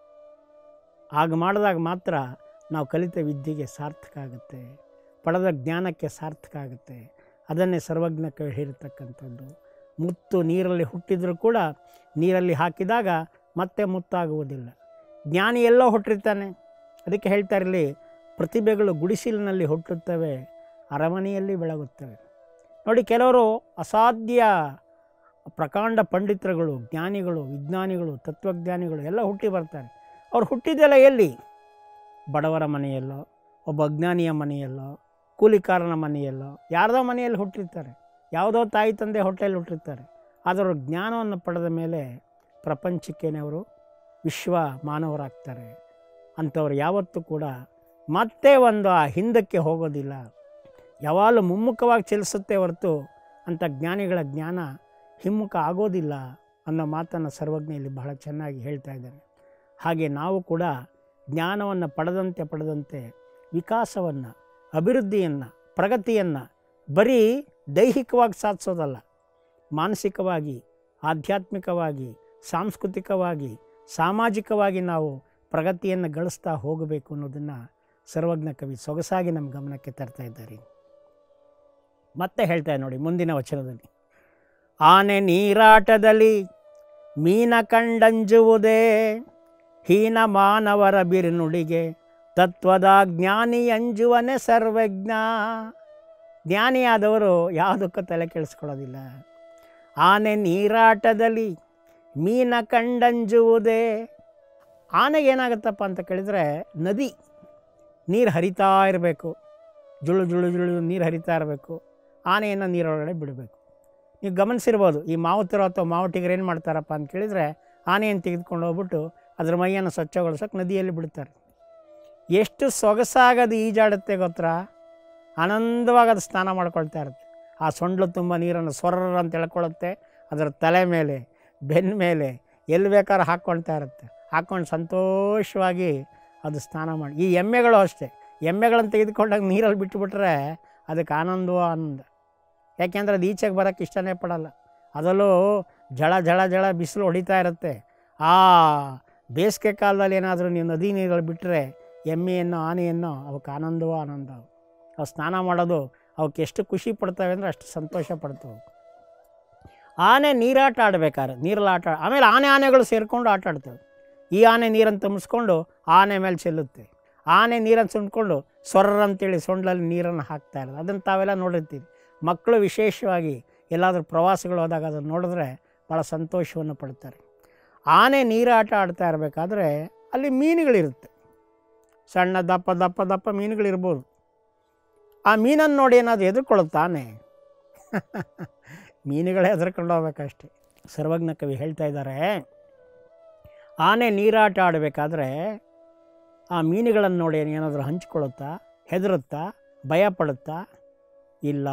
ಆಗ ಮಾಡಿದಾಗ ಮಾತ್ರ ನಾವು ಕಲಿತ ವಿದ್ಯೆಗೆ ಸಾರ್ಥಕ ಆಗುತ್ತೆ ಪಡೆದ ಜ್ಞಾನಕ್ಕೆ ಸಾರ್ಥಕ ಆಗುತ್ತೆ ಅದನ್ನೇ ಸರ್ವಜ್ಞ ಕವಿ ಹೇಳಿರ್ತಕ್ಕಂಥದ್ದು ಮುತ್ತು ನೀರಲ್ಲಿ ಹುಟ್ಟಿದರೂ ಕೂಡ ನೀರಲ್ಲಿ ಹಾಕಿದಾಗ ಮತ್ತೆ ಮುತ್ತಾಗುವುದಿಲ್ಲ ಜ್ಞಾನಿ ಎಲ್ಲೋ ಹುಟ್ಟಿರ್ತಾನೆ ಅದಕ್ಕೆ ಹೇಳ್ತಾ ಇರಲಿ ಪ್ರತಿಭೆಗಳು ಗುಡಿಸಿಲಿನಲ್ಲಿ ಹುಟ್ಟುತ್ತವೆ ಅರಮನೆಯಲ್ಲಿ ಬೆಳಗುತ್ತವೆ ನೋಡಿ ಕೆಲವರು ಅಸಾಧ್ಯ ಪ್ರಕಾಂಡ ಪಂಡಿತರುಗಳು ಜ್ಞಾನಿಗಳು ವಿಜ್ಞಾನಿಗಳು ತತ್ವಜ್ಞಾನಿಗಳು ಎಲ್ಲ ಹುಟ್ಟಿ ಬರ್ತಾರೆ ಅವ್ರು ಹುಟ್ಟಿದ್ದೆಲ್ಲ ಎಲ್ಲಿ ಬಡವರ ಮನೆಯಲ್ಲೋ ಒಬ್ಬ ಅಜ್ಞಾನಿಯ ಮನೆಯಲ್ಲೋ ಕೂಲಿಕಾರನ ಮನೆಯಲ್ಲೋ ಯಾರ್ದೋ ಮನೆಯಲ್ಲಿ ಹುಟ್ಟಿರ್ತಾರೆ ಯಾವುದೋ ತಾಯಿ ತಂದೆ ಹೊಟ್ಟೆಯಲ್ಲಿ ಹುಟ್ಟಿರ್ತಾರೆ ಆದರೆ ಅವರು ಜ್ಞಾನವನ್ನು ಪಡೆದ ಮೇಲೆ ಪ್ರಪಂಚಕ್ಕೇನೆ ಅವರು ವಿಶ್ವ ಮಾನವರಾಗ್ತಾರೆ ಅಂಥವ್ರು ಯಾವತ್ತೂ ಕೂಡ ಮತ್ತೆ ಒಂದು ಆ ಹಿಂದಕ್ಕೆ ಹೋಗೋದಿಲ್ಲ ಯಾವಾಗಲೂ ಮುಮ್ಮುಖವಾಗಿ ಚಲಿಸುತ್ತೆ ಹೊರತು ಅಂಥ ಜ್ಞಾನಿಗಳ ಜ್ಞಾನ ಹಿಮ್ಮುಖ ಆಗೋದಿಲ್ಲ ಅನ್ನೋ ಮಾತನ್ನು ಸರ್ವಜ್ಞ ಇಲ್ಲಿ ಬಹಳ ಚೆನ್ನಾಗಿ ಹೇಳ್ತಾ ಇದ್ದಾನೆ ಹಾಗೆ ನಾವು ಕೂಡ ಜ್ಞಾನವನ್ನು ಪಡೆದಂತೆ ಪಡೆದಂತೆ ವಿಕಾಸವನ್ನು ಅಭಿವೃದ್ಧಿಯನ್ನು ಪ್ರಗತಿಯನ್ನು ಬರೀ ದೈಹಿಕವಾಗಿ ಸಾಧಿಸೋದಲ್ಲ ಮಾನಸಿಕವಾಗಿ ಆಧ್ಯಾತ್ಮಿಕವಾಗಿ ಸಾಂಸ್ಕೃತಿಕವಾಗಿ ಸಾಮಾಜಿಕವಾಗಿ ನಾವು ಪ್ರಗತಿಯನ್ನು ಗಳಿಸ್ತಾ ಹೋಗಬೇಕು ಅನ್ನೋದನ್ನು ಸರ್ವಜ್ಞ ಕವಿ ಸೊಗಸಾಗಿ ನಮ್ಮ ಗಮನಕ್ಕೆ ತರ್ತಾ ಇದ್ದಾರೆ ಮತ್ತೆ ಹೇಳ್ತಾರೆ ನೋಡಿ ಮುಂದಿನ ವಚನದಲ್ಲಿ ಆನೆ ನೀರಾಟದಲ್ಲಿ ಮೀನ ಕಂಡಂಜುವುದೇ ಹೀನ ಮಾನವರ ಬಿರುನುಡಿಗೆ ತತ್ವದ ಜ್ಞಾನಿ ಅಂಜುವನೆ ಸರ್ವಜ್ಞ ಜ್ಞಾನಿಯಾದವರು ಯಾವುದಕ್ಕೂ ತಲೆ ಕೆಡಿಸ್ಕೊಳ್ಳೋದಿಲ್ಲ ಆನೆ ನೀರಾಟದಲ್ಲಿ ಮೀನ ಕಂಡಂಜುವುದೇ ಆನೆಗೆ ಏನಾಗುತ್ತಪ್ಪ ಅಂತ ಕೇಳಿದರೆ ನದಿ ನೀರು ಹರಿತಾ ಇರಬೇಕು ಜುಳು ಜುಳು ಜುಳು ನೀರು ಹರಿತಾ ಇರಬೇಕು ಆನೆಯನ್ನು ನೀರೊಳಗಡೆ ಬಿಡಬೇಕು ನೀವು ಗಮನಿಸಿರ್ಬೋದು ಈ ಮಾವುತರು ಅಥವಾ ಮಾವಟಿಗರು ಏನು ಮಾಡ್ತಾರಪ್ಪ ಅಂತ ಕೇಳಿದರೆ ಆನೆಯನ್ನು ತೆಗೆದುಕೊಂಡು ಹೋಗ್ಬಿಟ್ಟು ಅದ್ರ ಮೈಯನ್ನು ಸ್ವಚ್ಛಗೊಳಿಸೋಕೆ ನದಿಯಲ್ಲಿ ಬಿಡ್ತಾರೆ ಎಷ್ಟು ಸೊಗಸಾಗದು ಈಜಾಡುತ್ತೆ ಗೊತ್ತಾ ಆನಂದವಾಗಿ ಅದು ಸ್ನಾನ ಮಾಡ್ಕೊಳ್ತಾ ಇರುತ್ತೆ ಆ ಸೊಂಡ್ಲು ತುಂಬ ನೀರನ್ನು ಸೊರ್ರ ಅಂತ ಎಳ್ಕೊಳ್ಳುತ್ತೆ ಅದರ ತಲೆ ಮೇಲೆ ಬೆನ್ನ ಮೇಲೆ ಎಲ್ಲಿ ಬೇಕಾದ್ರೂ ಹಾಕ್ಕೊಳ್ತಾ ಇರುತ್ತೆ ಹಾಕ್ಕೊಂಡು ಸಂತೋಷವಾಗಿ ಅದು ಸ್ನಾನ ಮಾಡಿ ಈ ಎಮ್ಮೆಗಳು ಅಷ್ಟೇ ಎಮ್ಮೆಗಳನ್ನು ತೆಗೆದುಕೊಂಡಾಗ ನೀರಲ್ಲಿ ಬಿಟ್ಟುಬಿಟ್ರೆ ಅದಕ್ಕೆ ಆನಂದವೋ ಆನಂದ ಯಾಕೆಂದ್ರೆ ಅದು ಈಚೆಗೆ ಬರೋಕ್ಕೆ ಇಷ್ಟನೇ ಪಡಲ್ಲ ಅದರಲ್ಲೂ ಜಳ ಜಳ ಜಳ ಬಿಸಿಲು ಹೊಡಿತಾ ಇರುತ್ತೆ ಆ ಬೇಸಿಗೆ ಕಾಲದಲ್ಲಿ ಏನಾದರೂ ನೀವು ನದಿ ನೀರಲ್ಲಿ ಬಿಟ್ಟರೆ ಎಮ್ಮೆಯನ್ನು ಆನೆಯನ್ನು ಅವಕ್ಕೆ ಆನಂದವೋ ಆನಂದ ಅವು ಸ್ನಾನ ಮಾಡೋದು ಅವಕ್ಕೆ ಎಷ್ಟು ಖುಷಿ ಪಡ್ತವೆ ಅಂದರೆ ಅಷ್ಟು ಸಂತೋಷ ಪಡ್ತವೆ ಆನೆ ನೀರಾಟ ಆಡ್ಬೇಕಾದ್ರೆ ನೀರಲ್ಲಿ ಆಟ ಆಮೇಲೆ ಆನೆ ಆನೆಗಳು ಸೇರಿಕೊಂಡು ಆಟ ಆಡ್ತವೆ ಈ ಆನೆ ನೀರನ್ನು ತುಂಬಿಸ್ಕೊಂಡು ಆನೆ ಮೇಲೆ ಚೆಲ್ಲುತ್ತೆ ಆನೆ ನೀರನ್ನು ಸುಂಡ್ಕೊಂಡು ಸೊರ್ರ ಅಂತೇಳಿ ಸೊಂಡ್ಲಲ್ಲಿ ನೀರನ್ನು ಹಾಕ್ತಾ ಇರೋದು ಅದನ್ನು ತಾವೆಲ್ಲ ನೋಡಿರ್ತೀವಿ ಮಕ್ಕಳು ವಿಶೇಷವಾಗಿ ಎಲ್ಲಾದರೂ ಪ್ರವಾಸಗಳು ಹೋದಾಗ ಅದನ್ನು ನೋಡಿದ್ರೆ ಭಾಳ ಸಂತೋಷವನ್ನು ಪಡ್ತಾರೆ ಆನೆ ನೀರಾಟ ಆಡ್ತಾ ಇರಬೇಕಾದ್ರೆ ಅಲ್ಲಿ ಮೀನುಗಳಿರುತ್ತೆ ಸಣ್ಣ ದಪ್ಪ ದಪ್ಪ ದಪ್ಪ ಮೀನುಗಳಿರ್ಬೋದು ಆ ಮೀನನ್ನು ನೋಡಿ ಏನಾದರೂ ಎದುರ್ಕೊಳ್ಳುತ್ತಾ ಆನೆ ಮೀನುಗಳೇ ಹೆದರ್ಕೊಂಡು ಹೋಗ್ಬೇಕಷ್ಟೆ ಸರ್ವಜ್ಞ ಕವಿ ಹೇಳ್ತಾ ಇದ್ದಾರೆ ಆನೆ ನೀರಾಟ ಆಡಬೇಕಾದ್ರೆ ಆ ಮೀನುಗಳನ್ನು ನೋಡಿ ಏನಾದರೂ ಹಂಚ್ಕೊಳ್ಳುತ್ತಾ ಹೆದರುತ್ತಾ ಭಯ ಪಡುತ್ತಾ ಇಲ್ಲ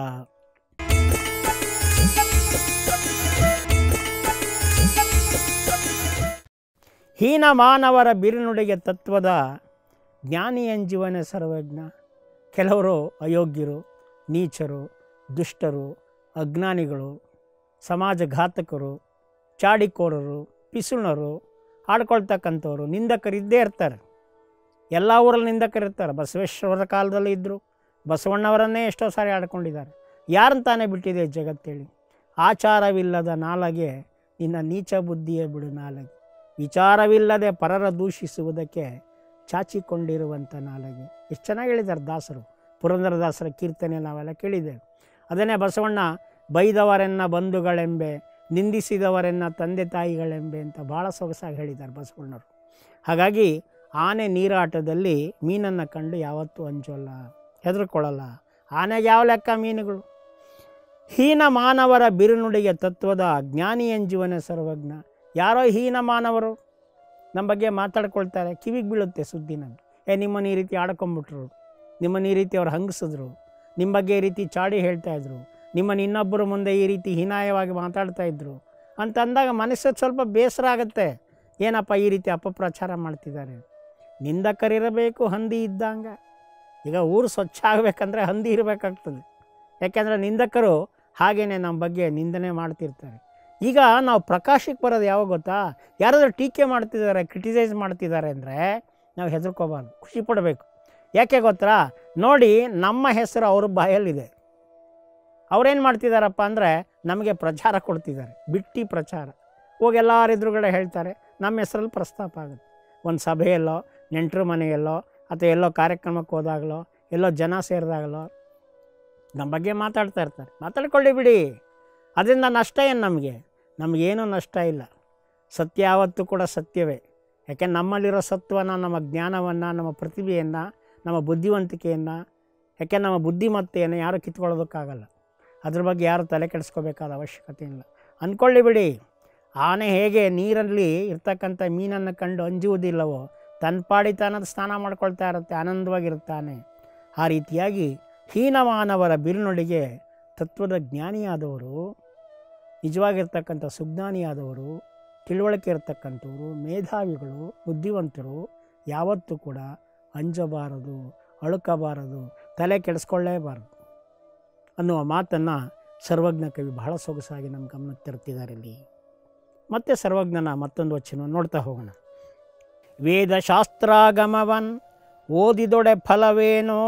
ಹೀನ ಮಾನವರ ಬಿರುನುಡಿಗೆ ತತ್ವದ ಜ್ಞಾನಿ ಎಂಜುವನೇ ಸರ್ವಜ್ಞ ಕೆಲವರು ಅಯೋಗ್ಯರು ನೀಚರು ದುಷ್ಟರು ಅಜ್ಞಾನಿಗಳು ಸಮಾಜಘಾತಕರು ಚಾಡಿಕೋರರು ಪಿಸುಣರು ಆಡ್ಕೊಳ್ತಕ್ಕಂಥವ್ರು ನಿಂದಕರಿದ್ದೇ ಇರ್ತಾರೆ ಎಲ್ಲ ಊರಲ್ಲಿ ನಿಂದಕರಿರ್ತಾರೆ ಬಸವೇಶ್ವರರ ಕಾಲದಲ್ಲಿ ಇದ್ದರು ಬಸವಣ್ಣವರನ್ನೇ ಎಷ್ಟೋ ಸಾರಿ ಆಡ್ಕೊಂಡಿದ್ದಾರೆ ಯಾರಂತಾನೆ ಬಿಟ್ಟಿದೆ ಜಗತ್ತೇಳಿ ಆಚಾರವಿಲ್ಲದ ನಾಲಗೆ ನಿನ್ನ ನೀಚ ಬುದ್ಧಿಯೇ ಬಿಡು ನಾಲಗೆ ವಿಚಾರವಿಲ್ಲದೆ ಪರರ ದೂಷಿಸುವುದಕ್ಕೆ ಚಾಚಿಕೊಂಡಿರುವಂಥ ನಾಲಗೆ ಎಷ್ಟು ಚೆನ್ನಾಗಿ ಹೇಳಿದ್ದಾರೆ ದಾಸರು ಪುರಂದರದಾಸರ ಕೀರ್ತನೆ ನಾವೆಲ್ಲ ಕೇಳಿದ್ದೇವೆ ಅದನ್ನೇ ಬಸವಣ್ಣ ಬೈದವರೆನ್ನ ಬಂಧುಗಳೆಂಬೆ ನಿಂದಿಸಿದವರೆನ್ನ ತಂದೆ ತಾಯಿಗಳೆಂಬೆ ಅಂತ ಭಾಳ ಸೊಗಸಾಗಿ ಹೇಳಿದ್ದಾರೆ ಬಸವಣ್ಣವರು ಹಾಗಾಗಿ ಆನೆ ನೀರಾಟದಲ್ಲಿ ಮೀನನ್ನು ಕಂಡು ಯಾವತ್ತೂ ಅಂಜೋಲ್ಲ ಹೆದರ್ಕೊಳ್ಳಲ್ಲ ಆನೆಗೆ ಯಾವ ಲೆಕ್ಕ ಮೀನುಗಳು ಹೀನ ಮಾನವರ ಬಿರುನುಡಿಗೆ ತತ್ವದ ಜ್ಞಾನಿ ಎಂಜುವನೇ ಸರ್ವಜ್ಞ ಯಾರೋ ಹೀನ ಮಾನವರು ನಮ್ಮ ಬಗ್ಗೆ ಮಾತಾಡ್ಕೊಳ್ತಾರೆ ಕಿವಿಗೆ ಬೀಳುತ್ತೆ ಸುದ್ದಿ ನಮ್ಗೆ ಏ ನಿಮ್ಮನ್ನು ಈ ರೀತಿ ಆಡ್ಕೊಂಬಿಟ್ರು ನಿಮ್ಮನ್ನು ಈ ರೀತಿ ಅವ್ರು ಹಂಗಿಸಿದ್ರು ನಿಮ್ಮ ಬಗ್ಗೆ ಈ ರೀತಿ ಚಾಡಿ ಹೇಳ್ತಾ ಇದ್ರು ನಿಮ್ಮನ್ನು ಇನ್ನೊಬ್ಬರ ಮುಂದೆ ಈ ರೀತಿ ಹೀನಾಯವಾಗಿ ಮಾತಾಡ್ತಾ ಇದ್ರು ಅಂತ ಅಂದಾಗ ಮನಸ್ಸಿಗೆ ಸ್ವಲ್ಪ ಬೇಸರ ಆಗುತ್ತೆ ಏನಪ್ಪ ಈ ರೀತಿ ಅಪಪ್ರಚಾರ ಮಾಡ್ತಿದ್ದಾರೆ ನಿಂದಕರಿರಬೇಕು ಹಂದಿ ಇದ್ದಂಗ ಈಗ ಊರು ಸ್ವಚ್ಛ ಆಗಬೇಕಂದ್ರೆ ಹಂದಿ ಇರಬೇಕಾಗ್ತದೆ ಯಾಕೆಂದರೆ ನಿಂದಕರು ಹಾಗೇನೆ ನಮ್ಮ ಬಗ್ಗೆ ನಿಂದನೆ ಮಾಡ್ತಿರ್ತಾರೆ ಈಗ ನಾವು ಪ್ರಕಾಶಕ್ಕೆ ಬರೋದು ಯಾವಾಗ ಗೊತ್ತಾ ಯಾರಾದರೂ ಟೀಕೆ ಮಾಡ್ತಿದ್ದಾರೆ ಕ್ರಿಟಿಸೈಸ್ ಮಾಡ್ತಿದ್ದಾರೆ ಅಂದರೆ ನಾವು ಹೆದರ್ಕೋಬಾರ್ದು ಖುಷಿ ಪಡಬೇಕು ಯಾಕೆ ಗೊತ್ತಾ ನೋಡಿ ನಮ್ಮ ಹೆಸರು ಅವ್ರ ಬಾಯಲ್ಲಿದೆ ಅವ್ರೇನು ಮಾಡ್ತಿದ್ದಾರಪ್ಪ ಅಂದರೆ ನಮಗೆ ಪ್ರಚಾರ ಕೊಡ್ತಿದ್ದಾರೆ ಬಿಟ್ಟಿ ಪ್ರಚಾರ ಹೋಗಿ ಎಲ್ಲರ ಎದುರುಗಡೆ ಹೇಳ್ತಾರೆ ನಮ್ಮ ಹೆಸರಲ್ಲಿ ಪ್ರಸ್ತಾಪ ಆಗುತ್ತೆ ಒಂದು ಸಭೆಯಲ್ಲೋ ನೆಂಟರು ಮನೆಯಲ್ಲೋ ಅಥವಾ ಎಲ್ಲೋ ಕಾರ್ಯಕ್ರಮಕ್ಕೆ ಹೋದಾಗಲೋ ಎಲ್ಲೋ ಜನ ಸೇರಿದಾಗಲೋ ನಮ್ಮ ಬಗ್ಗೆ ಮಾತಾಡ್ತಾ ಇರ್ತಾರೆ ಮಾತಾಡ್ಕೊಳ್ಳಿ ಬಿಡಿ ಅದರಿಂದ ನಷ್ಟ ಏನು ನಮಗೆ ನಮಗೇನೂ ನಷ್ಟ ಇಲ್ಲ ಸತ್ಯ ಯಾವತ್ತೂ ಕೂಡ ಸತ್ಯವೇ ಯಾಕೆ ನಮ್ಮಲ್ಲಿರೋ ಸತ್ವನ ನಮ್ಮ ಜ್ಞಾನವನ್ನು ನಮ್ಮ ಪ್ರತಿಭೆಯನ್ನು ನಮ್ಮ ಬುದ್ಧಿವಂತಿಕೆಯನ್ನು ಯಾಕೆ ನಮ್ಮ ಬುದ್ಧಿಮತ್ತೆಯನ್ನು ಯಾರು ಕಿತ್ಕೊಳ್ಳೋದಕ್ಕಾಗಲ್ಲ ಅದ್ರ ಬಗ್ಗೆ ಯಾರು ತಲೆ ಕೆಡಿಸ್ಕೋಬೇಕಾದ ಅವಶ್ಯಕತೆ ಇಲ್ಲ ಅಂದ್ಕೊಳ್ಳಿ ಬಿಡಿ ಆನೆ ಹೇಗೆ ನೀರಲ್ಲಿ ಇರ್ತಕ್ಕಂಥ ಮೀನನ್ನು ಕಂಡು ಅಂಜುವುದಿಲ್ಲವೋ ತನ್ನ ಪಾಡಿ ತಾನದು ಸ್ನಾನ ಮಾಡ್ಕೊಳ್ತಾ ಇರುತ್ತೆ ಆನಂದವಾಗಿರುತ್ತಾನೆ ಆ ರೀತಿಯಾಗಿ ಹೀನಮಾನವರ ಬಿರುನುಡಿಗೆ ತತ್ವದ ಜ್ಞಾನಿಯಾದವರು ನಿಜವಾಗಿರ್ತಕ್ಕಂಥ ಸುಜ್ಞಾನಿಯಾದವರು ತಿಳುವಳಿಕೆ ಇರತಕ್ಕಂಥವ್ರು ಮೇಧಾವಿಗಳು ಬುದ್ಧಿವಂತರು ಯಾವತ್ತೂ ಕೂಡ ಅಂಜಬಾರದು ಅಳುಕಬಾರದು ತಲೆ ಕೆಡಿಸ್ಕೊಳ್ಳೇಬಾರದು ಅನ್ನುವ ಮಾತನ್ನು ಸರ್ವಜ್ಞ ಕವಿ ಬಹಳ ಸೊಗಸಾಗಿ ನಮ್ಮ ಗಮನಕ್ಕೆ ತರ್ತಿದ್ದಾರೆ ಇಲ್ಲಿ ಮತ್ತೆ ಸರ್ವಜ್ಞನ ಮತ್ತೊಂದು ವಚನವನ್ನು ನೋಡ್ತಾ ಹೋಗೋಣ ವೇದಶಾಸ್ತ್ರಾಗಮವನ್ ಓದಿದೊಡೆ ಫಲವೇನೋ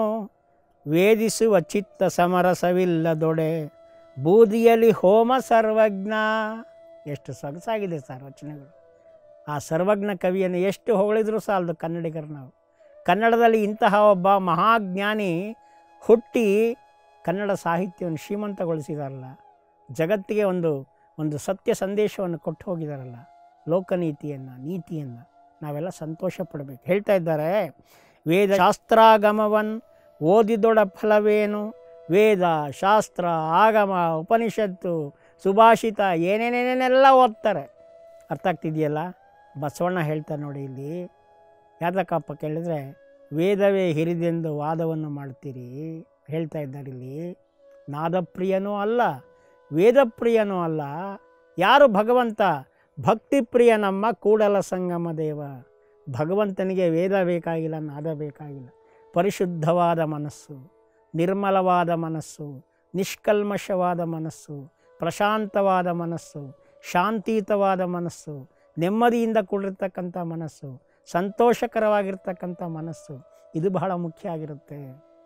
ವೇದಿಸುವ ಚಿತ್ತ ಸಮರಸವಿಲ್ಲದೊಡೆ ಬೂದಿಯಲ್ಲಿ ಹೋಮ ಸರ್ವಜ್ಞ ಎಷ್ಟು ಸೊಗಸಾಗಿದೆ ಸರ್ ರಚನೆಗಳು ಆ ಸರ್ವಜ್ಞ ಕವಿಯನ್ನು ಎಷ್ಟು ಹೊಗಳಿದ್ರೂ ಸಾಲದು ಕನ್ನಡಿಗರು ನಾವು ಕನ್ನಡದಲ್ಲಿ ಇಂತಹ ಒಬ್ಬ ಮಹಾಜ್ಞಾನಿ ಹುಟ್ಟಿ ಕನ್ನಡ ಸಾಹಿತ್ಯವನ್ನು ಶ್ರೀಮಂತಗೊಳಿಸಿದಾರಲ್ಲ ಜಗತ್ತಿಗೆ ಒಂದು ಒಂದು ಸತ್ಯ ಸಂದೇಶವನ್ನು ಕೊಟ್ಟು ಹೋಗಿದಾರಲ್ಲ ಲೋಕನೀತಿಯನ್ನು ನೀತಿಯನ್ನು ನಾವೆಲ್ಲ ಸಂತೋಷ ಪಡಬೇಕು ಹೇಳ್ತಾ ಇದ್ದಾರೆ ವೇದ ಶಾಸ್ತ್ರಾಗಮವನ್ ಓದಿದೊಡ ಫಲವೇನು ವೇದ ಶಾಸ್ತ್ರ ಆಗಮ ಉಪನಿಷತ್ತು ಸುಭಾಷಿತ ಏನೇನೇನೇನೆಲ್ಲ ಓದ್ತಾರೆ ಅರ್ಥ ಆಗ್ತಿದೆಯಲ್ಲ ಬಸವಣ್ಣ ಹೇಳ್ತಾರೆ ನೋಡಿ ಇಲ್ಲಿ ಯಾತಕ್ಕಪ್ಪ ಕೇಳಿದ್ರೆ ವೇದವೇ ಹಿರಿದೆಂದು ವಾದವನ್ನು ಮಾಡ್ತೀರಿ ಹೇಳ್ತಾ ಇದ್ದಾರೆ ಇಲ್ಲಿ ನಾದಪ್ರಿಯನೂ ಅಲ್ಲ ವೇದಪ್ರಿಯನೂ ಅಲ್ಲ ಯಾರು ಭಗವಂತ ಭಕ್ತಿಪ್ರಿಯ ನಮ್ಮ ಕೂಡಲ ಸಂಗಮ ದೇವ ಭಗವಂತನಿಗೆ ವೇದ ಬೇಕಾಗಿಲ್ಲ ನಾದ ಬೇಕಾಗಿಲ್ಲ ಪರಿಶುದ್ಧವಾದ ಮನಸ್ಸು ನಿರ್ಮಲವಾದ ಮನಸ್ಸು ನಿಷ್ಕಲ್ಮಶವಾದ ಮನಸ್ಸು ಪ್ರಶಾಂತವಾದ ಮನಸ್ಸು ಶಾಂತಿಯುತವಾದ ಮನಸ್ಸು ನೆಮ್ಮದಿಯಿಂದ ಕೂಡಿರ್ತಕ್ಕಂಥ ಮನಸ್ಸು ಸಂತೋಷಕರವಾಗಿರ್ತಕ್ಕಂಥ ಮನಸ್ಸು ಇದು ಬಹಳ ಮುಖ್ಯ ಆಗಿರುತ್ತೆ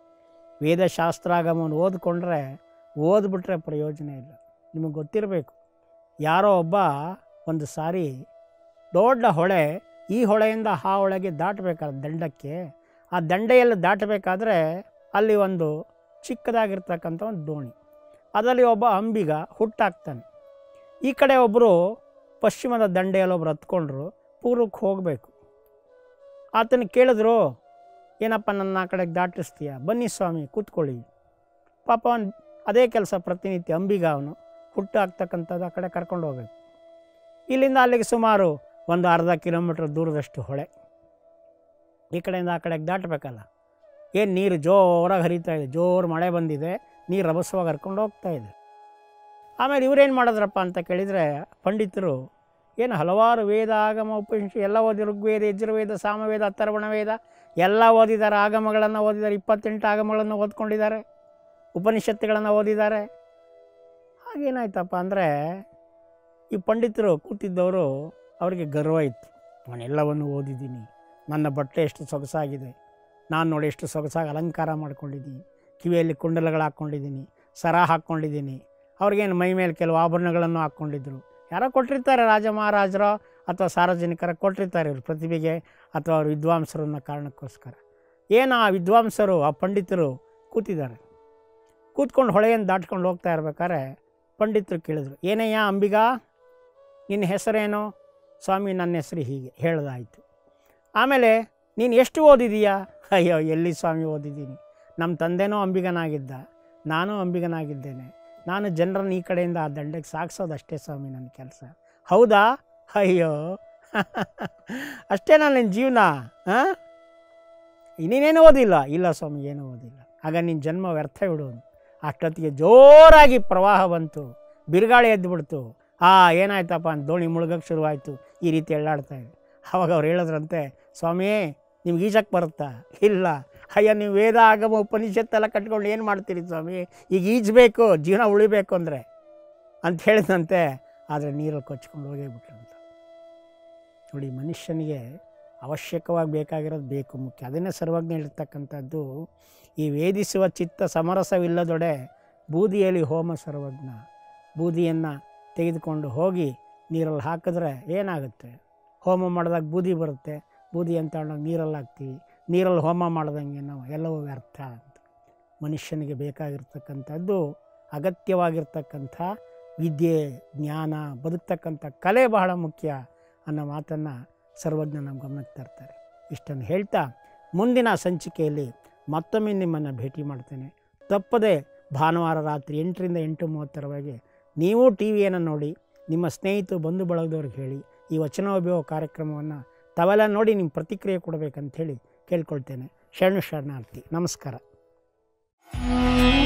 ವೇದಶಾಸ್ತ್ರಾಗಮವನ್ನು ಓದ್ಕೊಂಡ್ರೆ ಓದ್ಬಿಟ್ರೆ ಪ್ರಯೋಜನ ಇಲ್ಲ ನಿಮಗೆ ಗೊತ್ತಿರಬೇಕು ಯಾರೋ ಒಬ್ಬ ಒಂದು ಸಾರಿ ದೊಡ್ಡ ಹೊಳೆ ಈ ಹೊಳೆಯಿಂದ ಆ ಹೊಳೆಗೆ ದಾಟಬೇಕಾದ್ರೆ ದಂಡಕ್ಕೆ ಆ ದಂಡೆಯಲ್ಲಿ ದಾಟಬೇಕಾದ್ರೆ ಅಲ್ಲಿ ಒಂದು ಚಿಕ್ಕದಾಗಿರ್ತಕ್ಕಂಥ ಒಂದು ದೋಣಿ ಅದರಲ್ಲಿ ಒಬ್ಬ ಅಂಬಿಗ ಹುಟ್ಟಾಕ್ತಾನೆ ಈ ಕಡೆ ಒಬ್ಬರು ಪಶ್ಚಿಮದ ದಂಡೆಯಲ್ಲಿ ಒಬ್ರು ಹತ್ಕೊಂಡ್ರು ಪೂರ್ವಕ್ಕೆ ಹೋಗಬೇಕು ಆತನ ಕೇಳಿದ್ರು ಏನಪ್ಪ ನನ್ನ ಆ ಕಡೆಗೆ ದಾಟಿಸ್ತೀಯ ಬನ್ನಿ ಸ್ವಾಮಿ ಕೂತ್ಕೊಳ್ಳಿ ಪಾಪ ಅವನು ಅದೇ ಕೆಲಸ ಪ್ರತಿನಿತ್ಯ ಅಂಬಿಗ ಅವನು ಹುಟ್ಟು ಆಗ್ತಕ್ಕಂಥದ್ದು ಆ ಕಡೆ ಕರ್ಕೊಂಡು ಹೋಗ್ಬೇಕು ಇಲ್ಲಿಂದ ಅಲ್ಲಿಗೆ ಸುಮಾರು ಒಂದು ಅರ್ಧ ಕಿಲೋಮೀಟ್ರ್ ದೂರದಷ್ಟು ಹೊಳೆ ಈ ಕಡೆಯಿಂದ ಆ ಕಡೆಗೆ ದಾಟಬೇಕಲ್ಲ ಏನು ನೀರು ಜೋರಾಗಿ ಹರಿತಾ ಇದೆ ಜೋರು ಮಳೆ ಬಂದಿದೆ ನೀರು ರಭಸವಾಗಿ ಹರ್ಕೊಂಡು ಹೋಗ್ತಾ ಇದೆ ಆಮೇಲೆ ಇವರೇನು ಮಾಡಿದ್ರಪ್ಪ ಅಂತ ಕೇಳಿದರೆ ಪಂಡಿತರು ಏನು ಹಲವಾರು ವೇದ ಆಗಮ ಉಪನಿಷತ್ತು ಎಲ್ಲ ಓದಿ ಋಗ್ವೇದ ಯಜುರ್ವೇದ ಸಾಮವೇದ ಅಥರ್ವಣ ವೇದ ಎಲ್ಲ ಓದಿದ್ದಾರೆ ಆಗಮಗಳನ್ನು ಓದಿದ್ದಾರೆ ಇಪ್ಪತ್ತೆಂಟು ಆಗಮಗಳನ್ನು ಓದ್ಕೊಂಡಿದ್ದಾರೆ ಉಪನಿಷತ್ತುಗಳನ್ನು ಓದಿದ್ದಾರೆ ಹಾಗೇನಾಯ್ತಪ್ಪ ಅಂದರೆ ಈ ಪಂಡಿತರು ಕೂತಿದ್ದವರು ಅವರಿಗೆ ಗರ್ವ ಇತ್ತು ನಾನೆಲ್ಲವನ್ನು ಓದಿದ್ದೀನಿ ನನ್ನ ಬಟ್ಟೆ ಎಷ್ಟು ಸೊಗಸಾಗಿದೆ ನಾನು ನೋಡಿ ಎಷ್ಟು ಸೊಗಸಾಗಿ ಅಲಂಕಾರ ಮಾಡ್ಕೊಂಡಿದ್ದೀನಿ ಕಿವಿಯಲ್ಲಿ ಕುಂಡಲಗಳು ಹಾಕ್ಕೊಂಡಿದ್ದೀನಿ ಸರ ಹಾಕ್ಕೊಂಡಿದ್ದೀನಿ ಅವ್ರಿಗೇನು ಮೈ ಮೇಲೆ ಕೆಲವು ಆಭರಣಗಳನ್ನು ಹಾಕ್ಕೊಂಡಿದ್ರು ಯಾರೋ ಕೊಟ್ಟಿರ್ತಾರೆ ರಾಜ ಮಹಾರಾಜರೋ ಅಥವಾ ಸಾರ್ವಜನಿಕರ ಕೊಟ್ಟಿರ್ತಾರೆ ಇವ್ರ ಪ್ರತಿಭೆಗೆ ಅಥವಾ ಅವ್ರ ವಿದ್ವಾಂಸರು ಅನ್ನೋ ಕಾರಣಕ್ಕೋಸ್ಕರ ಏನು ಆ ವಿದ್ವಾಂಸರು ಆ ಪಂಡಿತರು ಕೂತಿದ್ದಾರೆ ಕೂತ್ಕೊಂಡು ಹೊಳೆಯನ್ನು ದಾಟ್ಕೊಂಡು ಹೋಗ್ತಾ ಇರ್ಬೇಕಾದ್ರೆ ಪಂಡಿತರು ಕೇಳಿದ್ರು ಏನಯ್ಯ ಅಂಬಿಗ ನಿನ್ನ ಹೆಸರೇನು ಸ್ವಾಮಿ ನನ್ನ ಹೆಸರು ಹೀಗೆ ಹೇಳ್ದಾಯಿತು ಆಮೇಲೆ ನೀನು ಎಷ್ಟು ಓದಿದೀಯಾ ಅಯ್ಯೋ ಎಲ್ಲಿ ಸ್ವಾಮಿ ಓದಿದ್ದೀನಿ ನಮ್ಮ ತಂದೆನೂ ಅಂಬಿಗನಾಗಿದ್ದ ನಾನು ಅಂಬಿಗನಾಗಿದ್ದೇನೆ ನಾನು ಜನರನ್ನು ಈ ಕಡೆಯಿಂದ ಆ ದಂಡೆಗೆ ಸಾಗಿಸೋದು ಅಷ್ಟೇ ಸ್ವಾಮಿ ನನ್ನ ಕೆಲಸ ಹೌದಾ ಅಯ್ಯೋ ಅಷ್ಟೇನಾ ನಿನ್ನ ಜೀವನ ಹಾಂ ನೀನೇನು ಓದಿಲ್ಲ ಇಲ್ಲ ಸ್ವಾಮಿ ಏನೂ ಓದಿಲ್ಲ ಆಗ ನಿನ್ನ ಜನ್ಮ ವ್ಯರ್ಥ ಬಿಡು ಅಷ್ಟೊತ್ತಿಗೆ ಜೋರಾಗಿ ಪ್ರವಾಹ ಬಂತು ಬಿರುಗಾಳಿ ಎದ್ದುಬಿಡ್ತು ಆ ಏನಾಯ್ತಪ್ಪ ಅಂತ ದೋಣಿ ಮುಳುಗಕ್ಕೆ ಶುರುವಾಯಿತು ಈ ರೀತಿ ಎಳ್ಳಾಡ್ತಾ ಇದೆ ಆವಾಗ ಅವ್ರು ಹೇಳಿದ್ರಂತೆ ಸ್ವಾಮಿ ನಿಮ್ಗೆ ಈಜಕ್ಕೆ ಬರುತ್ತಾ ಇಲ್ಲ ಅಯ್ಯ ನೀವು ವೇದ ಆಗಮ ಉಪನಿಷತ್ತೆಲ್ಲ ಕಟ್ಕೊಂಡು ಏನು ಮಾಡ್ತೀರಿ ಸ್ವಾಮಿ ಈಗ ಈಜಬೇಕು ಜೀವನ ಉಳಿಬೇಕು ಅಂದರೆ ಅಂತ ಹೇಳಿದಂತೆ ಆದರೆ ನೀರಲ್ಲಿ ಕೊಚ್ಕೊಂಡು ಹೋಗೇ ಬಿಟ್ರಂತ ನೋಡಿ ಮನುಷ್ಯನಿಗೆ ಅವಶ್ಯಕವಾಗಿ ಬೇಕಾಗಿರೋದು ಬೇಕು ಮುಖ್ಯ ಅದನ್ನೇ ಸರ್ವಜ್ಞ ಹೇಳಿರ್ತಕ್ಕಂಥದ್ದು ಈ ವೇದಿಸುವ ಚಿತ್ತ ಸಮರಸವಿಲ್ಲದೊಡೆ ಬೂದಿಯಲ್ಲಿ ಹೋಮ ಸರ್ವಜ್ಞ ಬೂದಿಯನ್ನು ತೆಗೆದುಕೊಂಡು ಹೋಗಿ ನೀರಲ್ಲಿ ಹಾಕಿದ್ರೆ ಏನಾಗುತ್ತೆ ಹೋಮ ಮಾಡಿದಾಗ ಬೂದಿ ಬರುತ್ತೆ ಬೂದಿ ಅಂತ ತಗೊಂಡೋಗಿ ನೀರಲ್ಲಿ ಹಾಕ್ತೀವಿ ನೀರಲ್ಲಿ ಹೋಮ ಮಾಡ್ದಂಗೆ ನಾವು ಎಲ್ಲವೂ ವ್ಯರ್ಥ ಅಂತ ಮನುಷ್ಯನಿಗೆ ಬೇಕಾಗಿರ್ತಕ್ಕಂಥದ್ದು ಅಗತ್ಯವಾಗಿರ್ತಕ್ಕಂಥ ವಿದ್ಯೆ ಜ್ಞಾನ ಬದುಕ್ತಕ್ಕಂಥ ಕಲೆ ಬಹಳ ಮುಖ್ಯ ಅನ್ನೋ ಮಾತನ್ನು ಸರ್ವಜ್ಞ ನಮ್ಮ ಗಮನಕ್ಕೆ ತರ್ತಾರೆ ಇಷ್ಟನ್ನು ಹೇಳ್ತಾ ಮುಂದಿನ ಸಂಚಿಕೆಯಲ್ಲಿ ಮತ್ತೊಮ್ಮೆ ನಿಮ್ಮನ್ನು ಭೇಟಿ ಮಾಡ್ತೇನೆ ತಪ್ಪದೆ ಭಾನುವಾರ ರಾತ್ರಿ ಎಂಟರಿಂದ ಎಂಟು ಮೂವತ್ತರವರೆಗೆ ನೀವು ಟಿ ವಿಯನ್ನು ನೋಡಿ ನಿಮ್ಮ ಸ್ನೇಹಿತರು ಬಂಧು ಬಳಗದವ್ರಿಗೆ ಹೇಳಿ ಈ ವಚನೋಭ್ಯವ ಕಾರ್ಯಕ್ರಮವನ್ನು ತಾವೆಲ್ಲ ನೋಡಿ ನಿಮ್ಮ ಪ್ರತಿಕ್ರಿಯೆ ಕೊಡಬೇಕಂತ ಹೇಳಿ ಕೇಳ್ಕೊಳ್ತೇನೆ ಶರಣು ಶರಣಾರ್ಥಿ ನಮಸ್ಕಾರ